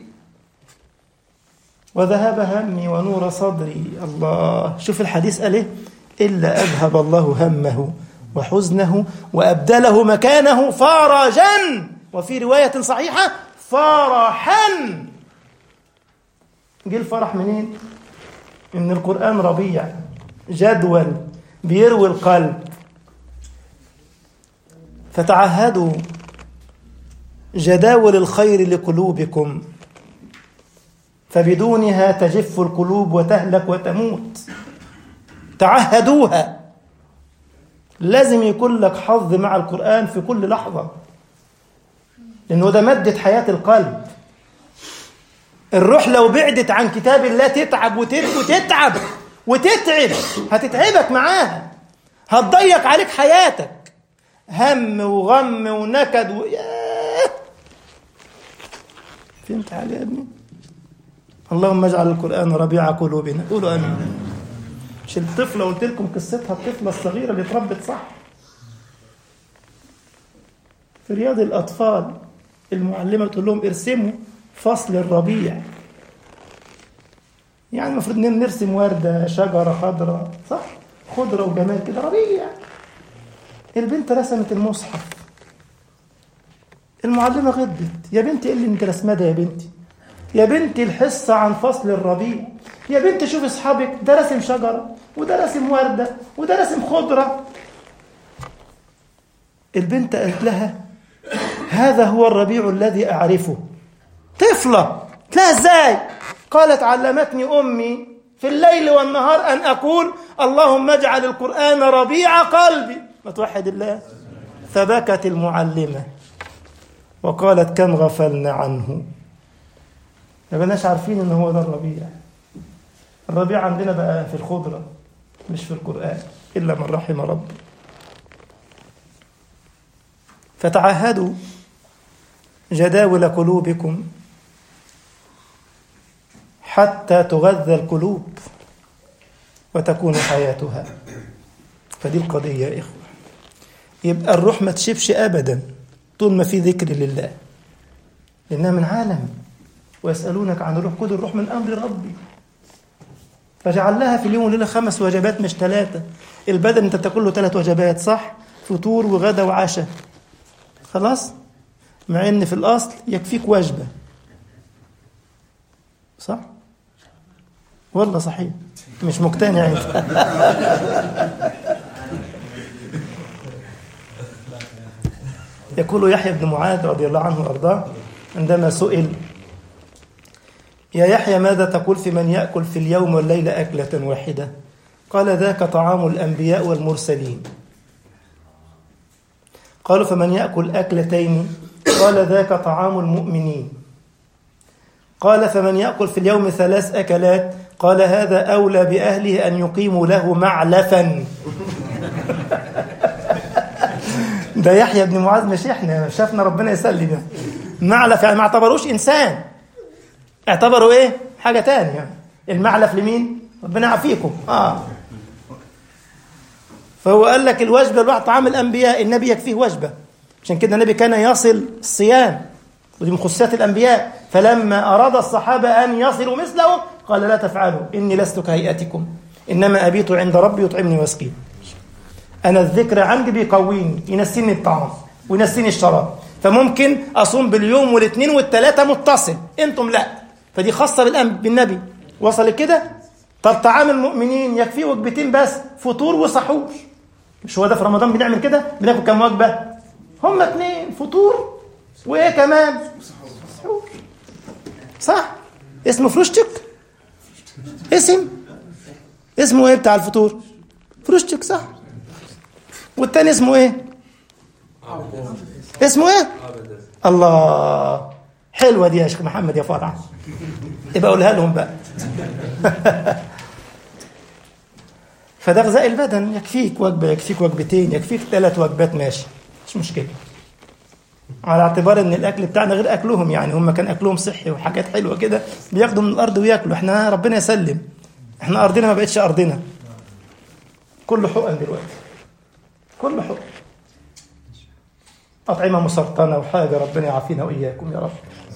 وذهب همي ونور صدري الله شوف الحديث قال ايه إلا أذهب الله همه وحزنه وأبدله مكانه فرجا وفي رواية صحيحة فرحا جه الفرح منين إن القرآن ربيع جدول بيروي القلب فتعهدوا جداول الخير لقلوبكم فبدونها تجف القلوب وتهلك وتموت تعهدوها لازم يكون لك حظ مع القرآن في كل لحظة لأنه ده مادة حياة القلب الروح لو بعدت عن كتاب الله تتعب وتتعب وتتعب هتتعبك معاها هتضيق عليك حياتك هم وغم ونكد و... ياه. فهمت حاجة يا ابني اللهم اجعل القرآن ربيع قلوبنا قولوا آمين مش الطفلة قلت لكم قصتها الطفلة الصغيرة اللي اتربت صح في رياض الأطفال المعلمة تقول لهم ارسموا فصل الربيع يعني المفروض نرسم وردة شجرة خضراء صح خضرة وجمال كده ربيع البنت رسمت المصحف المعلمة غضبت يا بنتي ايه اللي انت رسمه ده يا بنتي يا بنتي الحصة عن فصل الربيع يا بنتي شوف اصحابك ده رسم شجرة وده رسم وردة وده رسم خضرة البنت قالت لها هذا هو الربيع الذي أعرفه طفلة لا ازاي قالت علمتني أمي في الليل والنهار أن أقول اللهم اجعل القرآن ربيع قلبي ما توحد الله فبكت المعلمة وقالت كم غفلنا عنه ما بناش عارفين ان هو ده الربيع الربيع عندنا بقى في الخضرة مش في القرآن إلا من رحم ربي فتعهدوا جداول قلوبكم حتى تغذى القلوب وتكون حياتها فدي القضية يا إخوة يبقى الروح ما تشبش أبدا طول ما في ذكر لله لأنها من عالم ويسألونك عن الروح كل الروح من أمر ربي فجعلناها في اليوم والليلة خمس وجبات مش ثلاثة البدن أنت بتاكل له ثلاث وجبات صح فطور وغدا وعشاء خلاص مع ان في الاصل يكفيك وجبه صح والله صحيح مش مقتنع انت يقول يحيى بن معاذ رضي الله عنه وارضاه عندما سئل يا يحيى ماذا تقول في من ياكل في اليوم والليله اكله واحده قال ذاك طعام الانبياء والمرسلين قالوا فمن يأكل أكلتين قال ذاك طعام المؤمنين قال فمن يأكل في اليوم ثلاث أكلات قال هذا أولى بأهله أن يقيموا له معلفا ده يحيى بن معاذ مش احنا شافنا ربنا يسلم يعني. معلف يعني ما اعتبروش إنسان اعتبروا إيه حاجة تانية المعلف لمين ربنا يعافيكم آه فهو قال لك الوجبه الواحد طعام الانبياء النبي يكفيه وجبه عشان كده النبي كان يصل الصيام ودي من خصوصيات الانبياء فلما اراد الصحابه ان يصلوا مثله قال لا تفعلوا اني لست كهيئتكم انما ابيت عند ربي يطعمني ويسقيني انا الذكر عندي بيقويني ينسيني الطعام وينسيني الشراب فممكن اصوم باليوم والاثنين والثلاثه متصل انتم لا فدي خاصه بالنبي وصل كده طب طعام المؤمنين يكفيه وجبتين بس فطور وسحور مش هو ده في رمضان بنعمل كده بناكل كام وجبه هم اثنين فطور وايه كمان صح اسمه فروشتك اسم اسمه ايه بتاع الفطور فروشتك صح والتاني اسمه ايه اسمه ايه الله حلوه دي يا شيخ محمد يا فرع يبقى قولها لهم بقى فده غذاء البدن يكفيك وجبه يكفيك وجبتين يكفيك ثلاث وجبات ماشي مش مشكله على اعتبار ان الاكل بتاعنا غير اكلهم يعني هم كان اكلهم صحي وحاجات حلوه كده بياخدوا من الارض وياكلوا احنا ربنا يسلم احنا ارضنا ما بقتش ارضنا كله حقن دلوقتي كله حقن أطعمة مسرطنة وحاجة ربنا يعافينا وإياكم يا رب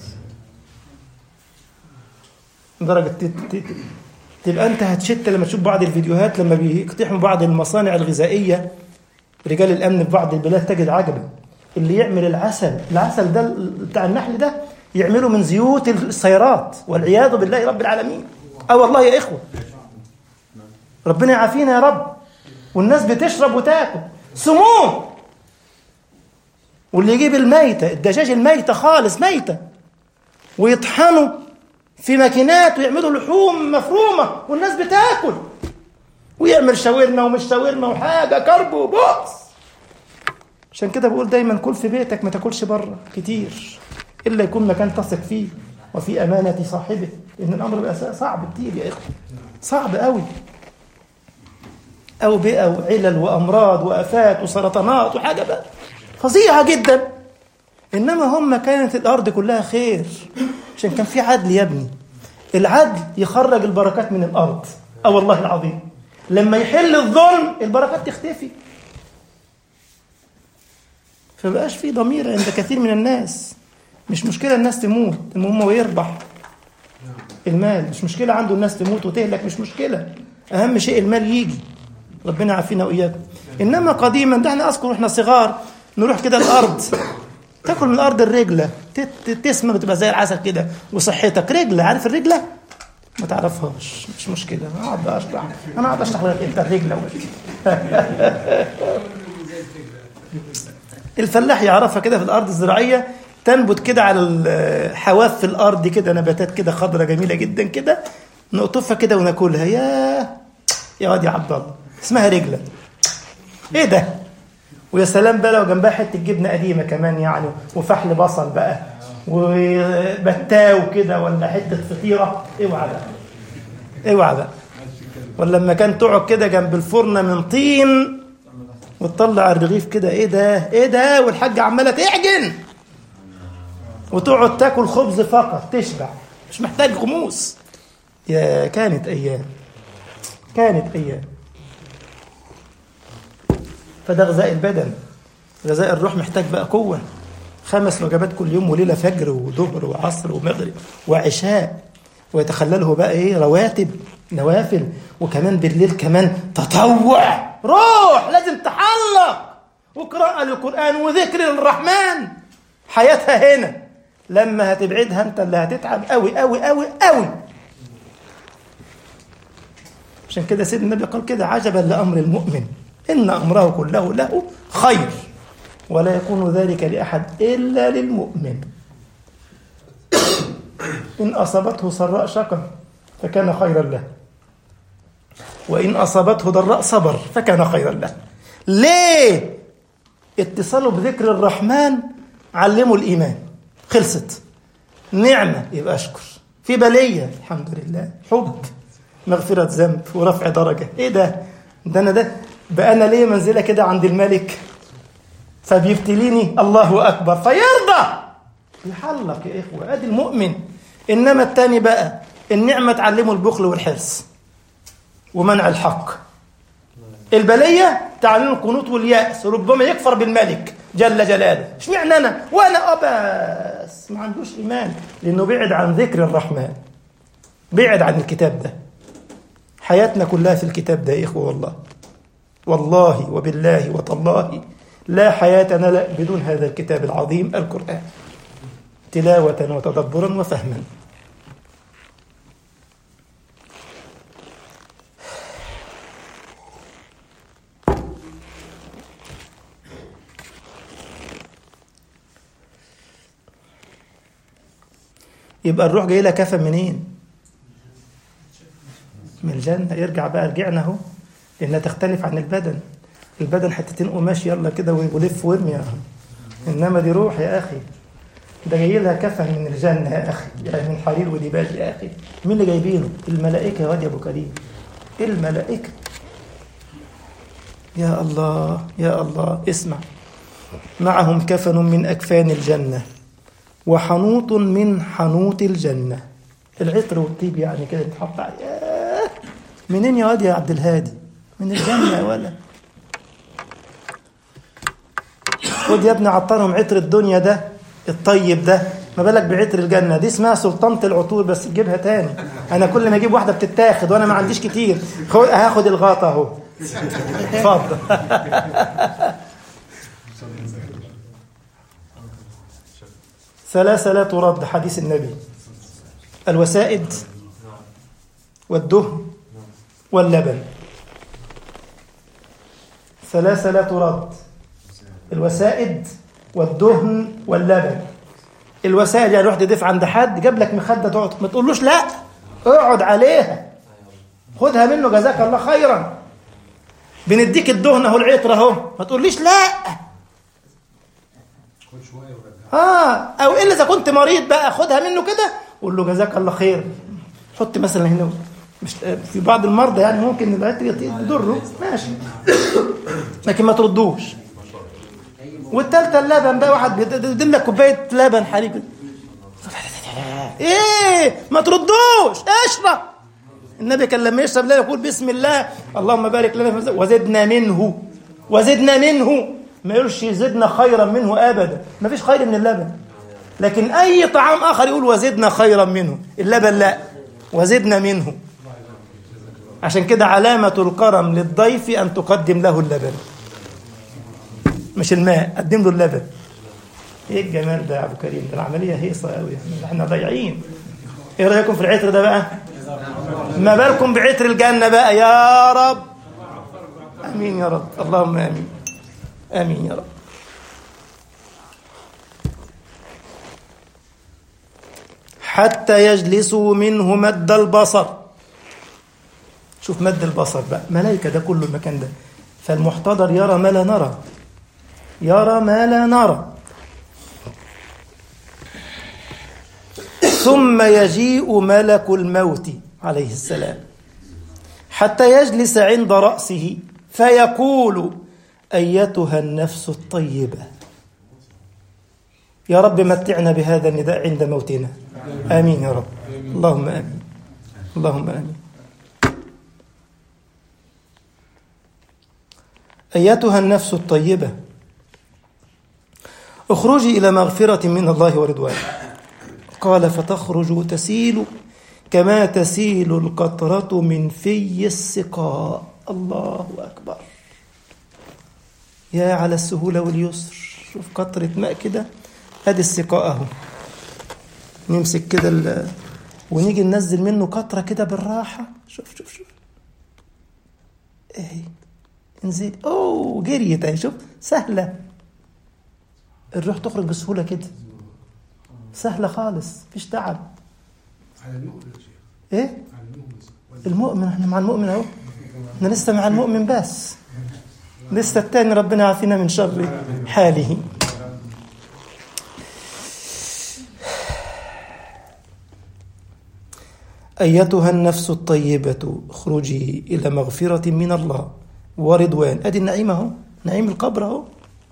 لدرجة ت- ت- ت- تبقى أنت هتشت لما تشوف بعض الفيديوهات لما بيقتحموا بعض المصانع الغذائية رجال الأمن في بعض البلاد تجد عجبا اللي يعمل العسل العسل ده بتاع النحل ده يعمله من زيوت السيارات والعياذ بالله رب العالمين اه والله يا إخوة ربنا يعافينا يا رب والناس بتشرب وتاكل سموم واللي يجيب الميتة الدجاج الميتة خالص ميتة ويطحنوا في ماكينات ويعملوا لحوم مفرومة والناس بتاكل ويعمل شاورما ومش شاورما وحاجة كرب وبؤس عشان كده بقول دايما كل في بيتك ما تاكلش بره كتير إلا يكون مكان تثق فيه وفي أمانة صاحبه إن الأمر بقى صعب كتير يا إخوة صعب قوي أوبئة وعلل وأمراض وآفات وسرطانات وحاجة بقى فظيعة جدا إنما هم كانت الأرض كلها خير عشان كان في عدل يا ابني العدل يخرج البركات من الأرض أه والله العظيم لما يحل الظلم البركات تختفي فبقاش في ضمير عند كثير من الناس مش مشكلة الناس تموت المهم هو يربح المال مش مشكلة عنده الناس تموت وتهلك مش مشكلة أهم شيء المال يجي ربنا يعافينا وإياكم إنما قديما ده احنا أذكر واحنا صغار نروح كده الأرض تاكل من الأرض الرجلة تت- تسمى بتبقى زي العسل كده وصحتك رجلة عارف الرجلة؟ ما تعرفهاش مش مشكلة أنا أقعد بقى أشرح أنا أقعد أشرح لك أنت الرجلة وش. الفلاح يعرفها كده في الأرض الزراعية تنبت كده على الحواف في الأرض كده نباتات كده خضرة جميلة جدا كده نقطفها كده وناكلها يا يا واد يا عبد الله اسمها رجلة ايه ده ويا سلام بقى لو جنبها حته جبنه قديمه كمان يعني وفحل بصل بقى وبتاو كده ولا حته فطيره اوعى بقى اوعى بقى ولا لما كان تقعد كده جنب الفرن من طين وتطلع الرغيف كده ايه ده ايه ده والحاجه عماله تعجن وتقعد تاكل خبز فقط تشبع مش محتاج غموس يا كانت ايام كانت ايام فده غذاء البدن غذاء الروح محتاج بقى قوة خمس وجبات كل يوم وليلة فجر وظهر وعصر ومغرب وعشاء ويتخلله بقى ايه رواتب نوافل وكمان بالليل كمان تطوع روح لازم تحلق وقراءة للقرآن وذكر للرحمن حياتها هنا لما هتبعدها انت اللي هتتعب قوي قوي قوي قوي عشان كده سيدنا النبي قال كده عجبا لأمر المؤمن إن أمره كله له خير ولا يكون ذلك لأحد إلا للمؤمن إن أصابته سراء شكر فكان خيرا له وإن أصابته ضراء صبر فكان خيرا له ليه اتصاله بذكر الرحمن علمه الإيمان خلصت نعمة يبقى أشكر في بلية الحمد لله حب مغفرة ذنب ورفع درجة إيه ده ده أنا ده بقى أنا ليه منزلة كده عند الملك فبيبتليني الله أكبر فيرضى يحلق يا إخوة أدي المؤمن إنما التاني بقى النعمة تعلمه البخل والحرص ومنع الحق البلية تعلمه القنوط واليأس ربما يكفر بالملك جل جلاله اشمعنى أنا وأنا أبس ما عندوش إيمان لأنه بعد عن ذكر الرحمن بعد عن الكتاب ده حياتنا كلها في الكتاب ده يا إخوة والله والله وبالله وتالله لا حياة لنا بدون هذا الكتاب العظيم القرآن تلاوة وتدبرا وفهما يبقى الروح جاي لها كفن منين من الجنة يرجع بقى رجعنا اهو لأنها تختلف عن البدن البدن حتتين قماش يلا كده ولف وارمي يا أخي إنما دي روح يا أخي ده جاي لها كفن من الجنة يا أخي يعني من حرير وديباج يا أخي مين اللي جايبينه الملائكة يا واد يا أبو كريم الملائكة يا الله يا الله اسمع معهم كفن من أكفان الجنة وحنوط من حنوط الجنة العطر والطيب يعني كده بيتحط عليه منين يا واد يا عبد الهادي من الجنة يا ولا خد يا ابني عطرهم عطر الدنيا ده الطيب ده ما بالك بعطر الجنة دي اسمها سلطنة العطور بس تجيبها تاني أنا كل ما أجيب واحدة بتتاخد وأنا ما عنديش كتير خد هاخد الغاطة أهو اتفضل ثلاثة لا ترد حديث النبي الوسائد والدهن واللبن ثلاثة لا ترد الوسائد والدهن واللبن الوسائد يعني رحت تضيف عند حد جاب لك مخده تقعد ما تقولوش لا اقعد عليها خدها منه جزاك الله خيرا بنديك الدهن اهو العطر اهو ما تقوليش لا اه او الا اذا كنت مريض بقى خدها منه كده قول له جزاك الله خير حط مثلا هنا مش في بعض المرضى يعني ممكن العطر يضره ماشي لكن ما تردوش والتالتة اللبن بقى واحد بيدم لك كوباية لبن حليب ايه ما تردوش اشرب النبي كان لما يشرب لا يقول بسم الله اللهم بارك لنا وزدنا منه وزدنا منه ما يقولش زدنا خيرا منه ابدا ما فيش خير من اللبن لكن اي طعام اخر يقول وزدنا خيرا منه اللبن لا وزدنا منه عشان كده علامة الكرم للضيف أن تقدم له اللبن مش الماء قدم له اللبن ايه الجمال ده يا ابو كريم ده العمليه هيصه قوي احنا ضايعين ايه رايكم في العطر ده بقى ما بالكم بعطر الجنه بقى يا رب امين يا رب اللهم امين امين يا رب حتى يجلسوا منه مد البصر شوف مد البصر بقى ملائكه ده كله المكان ده فالمحتضر يرى ما لا نرى يرى ما لا نرى ثم يجيء ملك الموت عليه السلام حتى يجلس عند رأسه فيقول أيتها النفس الطيبة يا رب متعنا بهذا النداء عند موتنا آمين يا رب اللهم آمين اللهم آمين أيتها النفس الطيبة اخرجي إلى مغفرة من الله ورضوان قال فتخرج تسيل كما تسيل القطرة من في السقاء الله أكبر يا على السهولة واليسر شوف قطرة ماء كده ادي السقاء اهو نمسك كده ال... ونيجي ننزل منه قطرة كده بالراحة شوف شوف شوف ايه انزل اوه جريت اهي شوف سهلة الروح تخرج بسهولة كده سهلة خالص مفيش تعب على المؤمن يا شيخ ايه على المؤمن المؤمن احنا مع المؤمن اهو احنا لسه مع المؤمن بس لسه التاني ربنا يعافينا من شر حاله أيتها النفس الطيبة اخرجي إلى مغفرة من الله ورضوان أدي النعيم أهو نعيم القبر أهو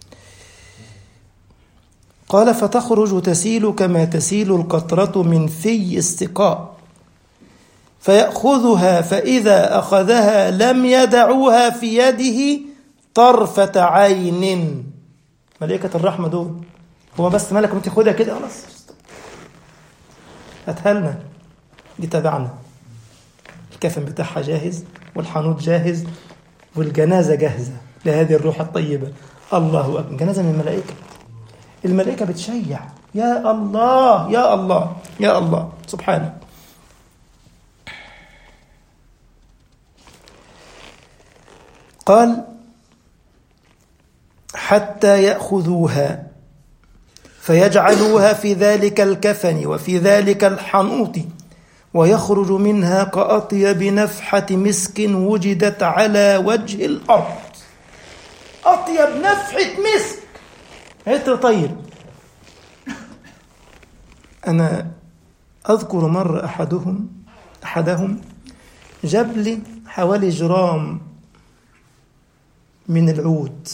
قال فتخرج تسيل كما تسيل القطرة من في السقاء فيأخذها فإذا أخذها لم يدعوها في يده طرفة عين ملائكة الرحمة دول هو بس ملك انت خدها كده خلاص هاتها لنا دي تبعنا الكفن بتاعها جاهز والحانوت جاهز والجنازة جاهزة لهذه الروح الطيبة الله أكبر جنازة من الملائكة الملائكة بتشيع يا الله يا الله يا الله سبحانه قال حتى يأخذوها فيجعلوها في ذلك الكفن وفي ذلك الحنوط ويخرج منها كأطيب نفحة مسك وجدت على وجه الأرض أطيب نفحة مسك عطر طيب أنا أذكر مرة أحدهم أحدهم جاب لي حوالي جرام من العود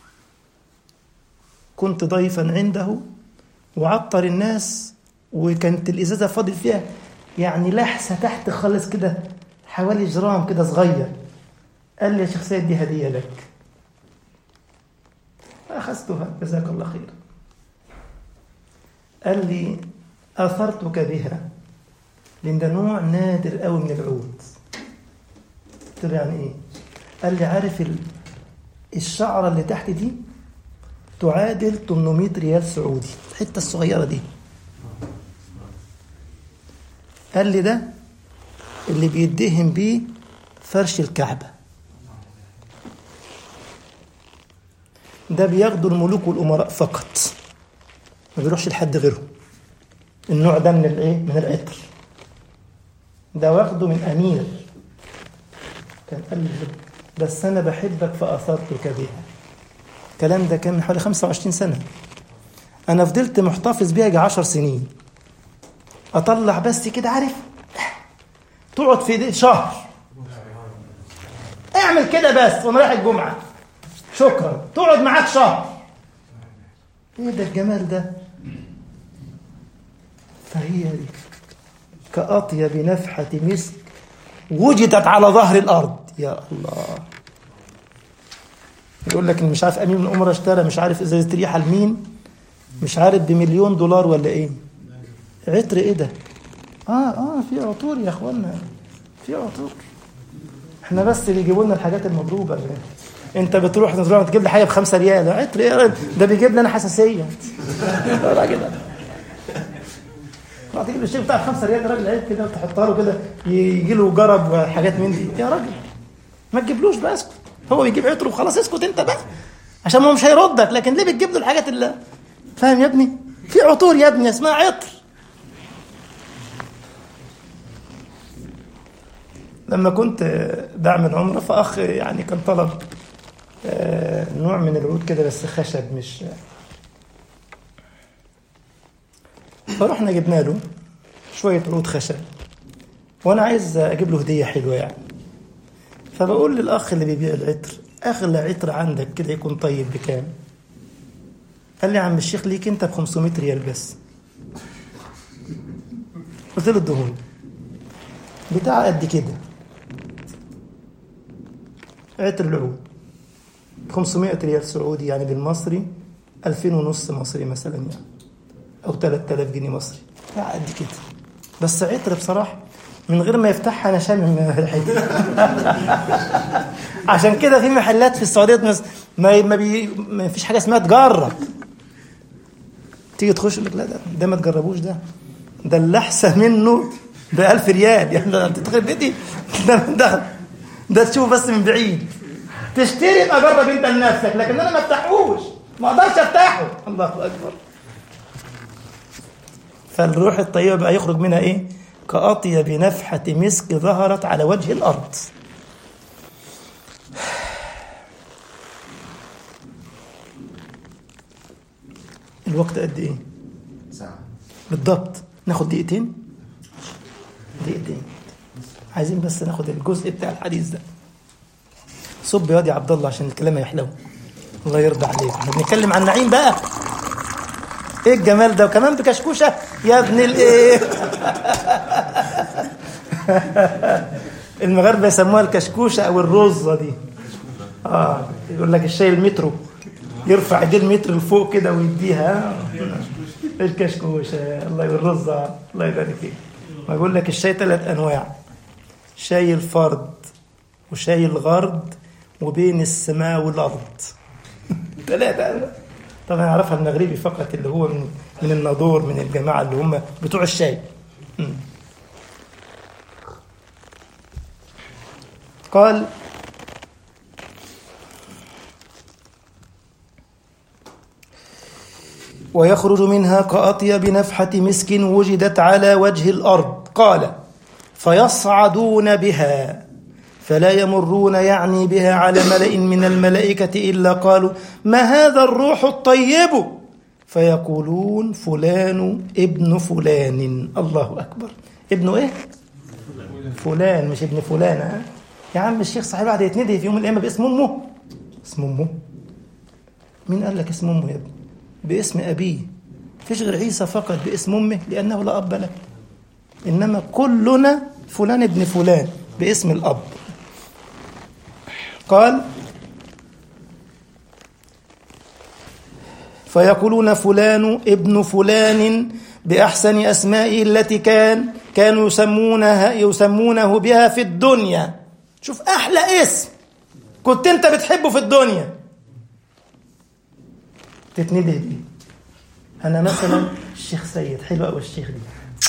كنت ضيفا عنده وعطر الناس وكانت الإزازة فاضل فيها يعني لحسة تحت خالص كده حوالي جرام كده صغير قال لي يا شيخ سيد دي هدية لك أخذتها جزاك الله خير قال لي أثرتك بها لأن ده نوع نادر قوي من العود قلت له يعني إيه؟ قال لي عارف ال... الشعرة اللي تحت دي تعادل 800 ريال سعودي الحتة الصغيرة دي قال لي ده اللي بيدهن بيه فرش الكعبة ده بياخدوا الملوك والأمراء فقط ما بيروحش لحد غيرهم النوع ده من الايه من العطر ده واخده من امير كان قال لي بس انا بحبك فاثرتك بها الكلام ده كان من حوالي 25 سنه انا فضلت محتفظ بيها يجي 10 سنين اطلع بس كده عارف تقعد في شهر اعمل كده بس وانا رايح الجمعه شكرا تقعد معاك شهر ايه ده الجمال ده فهي كأطيب نفحة مسك وجدت على ظهر الأرض يا الله يقول لك مش عارف أمين من الأمراء اشترى مش عارف إزازة ريحة لمين مش عارف بمليون دولار ولا إيه عطر إيه ده آه آه في عطور يا إخوانا في عطور إحنا بس بيجيبوا لنا الحاجات المضروبة انت بتروح تروح تجيب لي حاجه بخمسة ريال عطر ايه ده بيجيب لي انا حساسيه راجل تروح تجيب الشيء بتاع 5 ريال راجل عيب كده وتحطها له كده يجي له جرب وحاجات من دي يا راجل ما تجيبلوش بقى اسكت هو بيجيب عطر وخلاص اسكت انت بقى عشان هو مش هيردك لكن ليه بتجيب له الحاجات اللي فاهم يا ابني في عطور يا ابني اسمها عطر لما كنت بعمل عمره فاخ يعني كان طلب نوع من العود كده بس خشب مش فرحنا جبنا له شوية عود خشب وأنا عايز أجيب له هدية حلوة يعني فبقول للأخ اللي بيبيع العطر أغلى عطر عندك كده يكون طيب بكام؟ قال لي يا عم الشيخ ليك أنت ب 500 ريال بس قلت له ادهوني بتاع قد كده عطر العود 500 ريال سعودي يعني بالمصري 2000 ونص مصري مثلا يعني او 3000 جنيه مصري قد كده بس عطر بصراحه من غير ما يفتحها انا شامم ريحتها عشان كده في محلات في السعوديه ما ما, بي ما فيش حاجه اسمها تجرب تيجي تخش لك لا ده, ده ما تجربوش ده ده اللي احسن منه ب 1000 ريال يعني ده انت تخرب بيتي ده ده ده تشوفه بس من بعيد تشتري يبقى جرب انت لنفسك لكن انا ما افتحوش ما اقدرش افتحه الله اكبر فالروح الطيبة بقى يخرج منها إيه؟ كأطيب نفحة مسك ظهرت على وجه الأرض الوقت قد إيه؟ ساعة بالضبط ناخد دقيقتين دقيقتين عايزين بس ناخد الجزء بتاع الحديث ده صب يا واد يا عبد الله عشان الكلام يحلو الله يرضى عليك احنا بنتكلم عن نعيم بقى ايه الجمال ده وكمان بكشكوشه يا ابن الايه المغاربه يسموها الكشكوشه او الرزه دي اه يقول لك الشاي المترو يرفع ايديه المتر لفوق كده ويديها الكشكوشه الله والرزه الله يبارك فيك ما يقول لك الشاي ثلاث انواع شاي الفرد وشاي الغرد وبين السماء والارض ثلاثه طبعا يعرفها المغربي فقط اللي هو من من الناظور من الجماعه اللي هم بتوع الشاي م. قال ويخرج منها كأطيب نفحة مسك وجدت على وجه الأرض قال فيصعدون بها فلا يمرون يعني بها على ملأ من الملائكة إلا قالوا ما هذا الروح الطيب فيقولون فلان ابن فلان الله أكبر ابن إيه؟ فلان مش ابن فلان ها؟ يا عم الشيخ صاحب واحد يتندي في يوم من الأيام باسم أمه اسم أمه مين قال لك اسم أمه يا ابني باسم أبيه فيش غير عيسى فقط باسم أمه لأنه لا أب له إنما كلنا فلان ابن فلان باسم الأب قال فيقولون فلان ابن فلان بأحسن أسمائه التي كان كانوا يسمونها يسمونه بها في الدنيا شوف أحلى اسم كنت أنت بتحبه في الدنيا تتنده بيه أنا مثلا الشيخ سيد حلو قوي الشيخ دي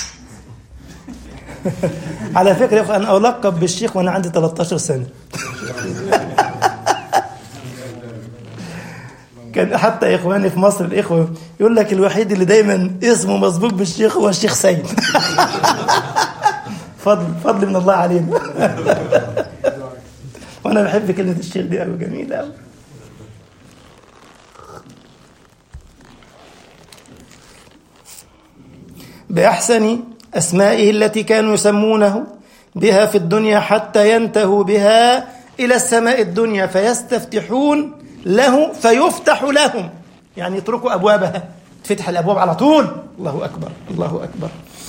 على فكرة يا أخي أنا ألقب بالشيخ وأنا عندي 13 سنة كان حتى إخواني في مصر الإخوة يقول لك الوحيد اللي دايما اسمه مسبوق بالشيخ هو الشيخ سيد فضل فضل من الله علينا وأنا بحب كلمة الشيخ دي قوي جميلة قوي بأحسن أسمائه التي كانوا يسمونه بها في الدنيا حتى ينتهوا بها إلى السماء الدنيا فيستفتحون له فيفتح لهم يعني يتركوا أبوابها تفتح الأبواب على طول الله أكبر الله أكبر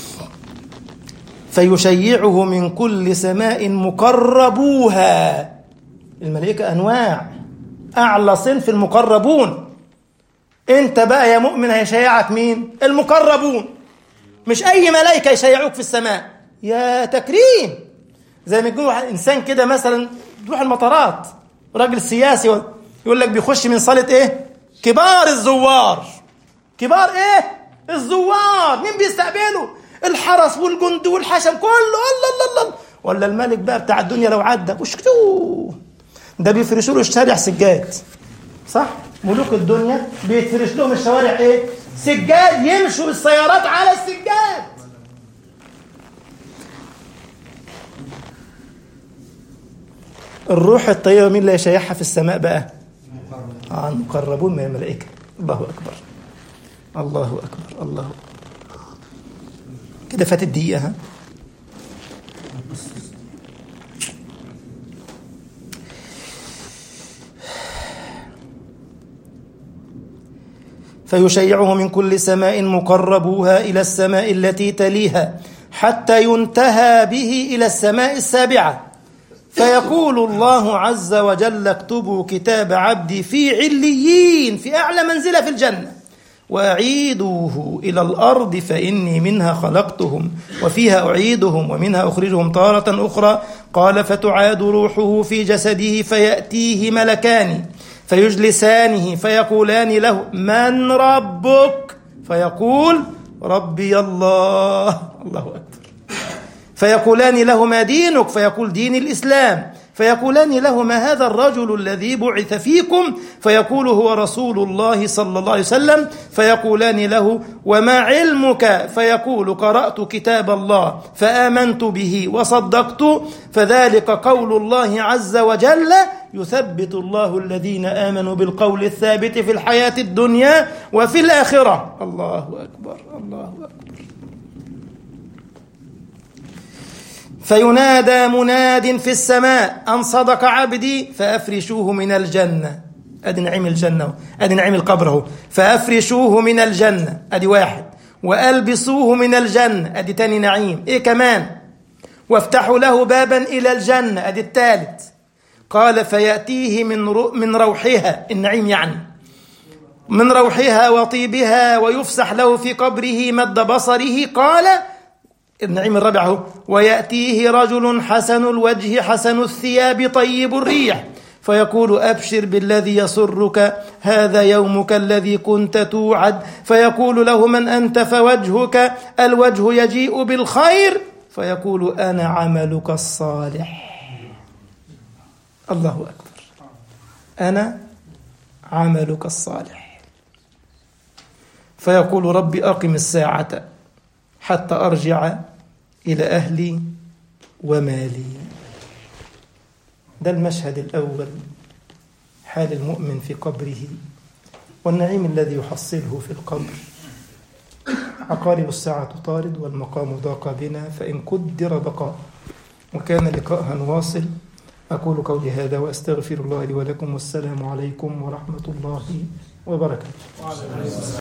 فيشيعه من كل سماء مقربوها الملائكة أنواع أعلى صنف المقربون أنت بقى يا مؤمن هيشيعك مين المقربون مش أي ملائكة يشيعوك في السماء يا تكريم زي ما يقولوا إنسان كده مثلا تروح المطارات راجل سياسي يقول لك بيخش من صالة إيه كبار الزوار كبار إيه الزوار مين بيستقبله الحرس والجند والحشم كله الله الله الله ولا الملك بقى بتاع الدنيا لو عدى وشكتوه ده بيفرشوا له الشارع سجاد صح ملوك الدنيا بيتفرش لهم الشوارع ايه سجاد يمشوا بالسيارات على السجاد الروح الطيبة مين اللي يشيعها في السماء بقى آه المقربون من الملائكة الله أكبر الله أكبر الله أكبر كده فاتت دقيقة ها فيشيعه من كل سماء مقربوها إلى السماء التي تليها حتى ينتهى به إلى السماء السابعة فيقول الله عز وجل اكتبوا كتاب عبدي في عليين في أعلى منزلة في الجنة وأعيدوه إلى الأرض فإني منها خلقتهم وفيها أعيدهم ومنها أخرجهم تارة أخرى قال فتعاد روحه في جسده فيأتيه ملكان فيجلسانه فيقولان له من ربك فيقول ربي الله الله أكبر فيقولان له ما دينك فيقول دين الإسلام فيقولان له ما هذا الرجل الذي بعث فيكم فيقول هو رسول الله صلى الله عليه وسلم فيقولان له وما علمك فيقول قرأت كتاب الله فآمنت به وصدقت فذلك قول الله عز وجل يثبت الله الذين آمنوا بالقول الثابت في الحياة الدنيا وفي الآخرة الله أكبر الله أكبر فينادى مناد في السماء أن صدق عبدي فأفرشوه من الجنة أدي نعيم الجنة أدي نعيم القبر اهو فأفرشوه من الجنة أدي واحد وألبسوه من الجنة أدي تاني نعيم إيه كمان وافتحوا له بابا إلى الجنة أدي الثالث قال فيأتيه من من روحها النعيم يعني من روحها وطيبها ويفسح له في قبره مد بصره قال النعيم الرابع هو ويأتيه رجل حسن الوجه حسن الثياب طيب الريح فيقول أبشر بالذي يسرك هذا يومك الذي كنت توعد فيقول له من أنت فوجهك الوجه يجيء بالخير فيقول أنا عملك الصالح الله أكبر أنا عملك الصالح فيقول ربي أقم الساعة حتى أرجع إلى أهلي ومالي ده المشهد الأول حال المؤمن في قبره والنعيم الذي يحصله في القبر عقارب الساعة طارد والمقام ضاق بنا فإن قدر بقاء وكان لقاءها واصل أقول قولي هذا وأستغفر الله لي ولكم والسلام عليكم ورحمة الله وبركاته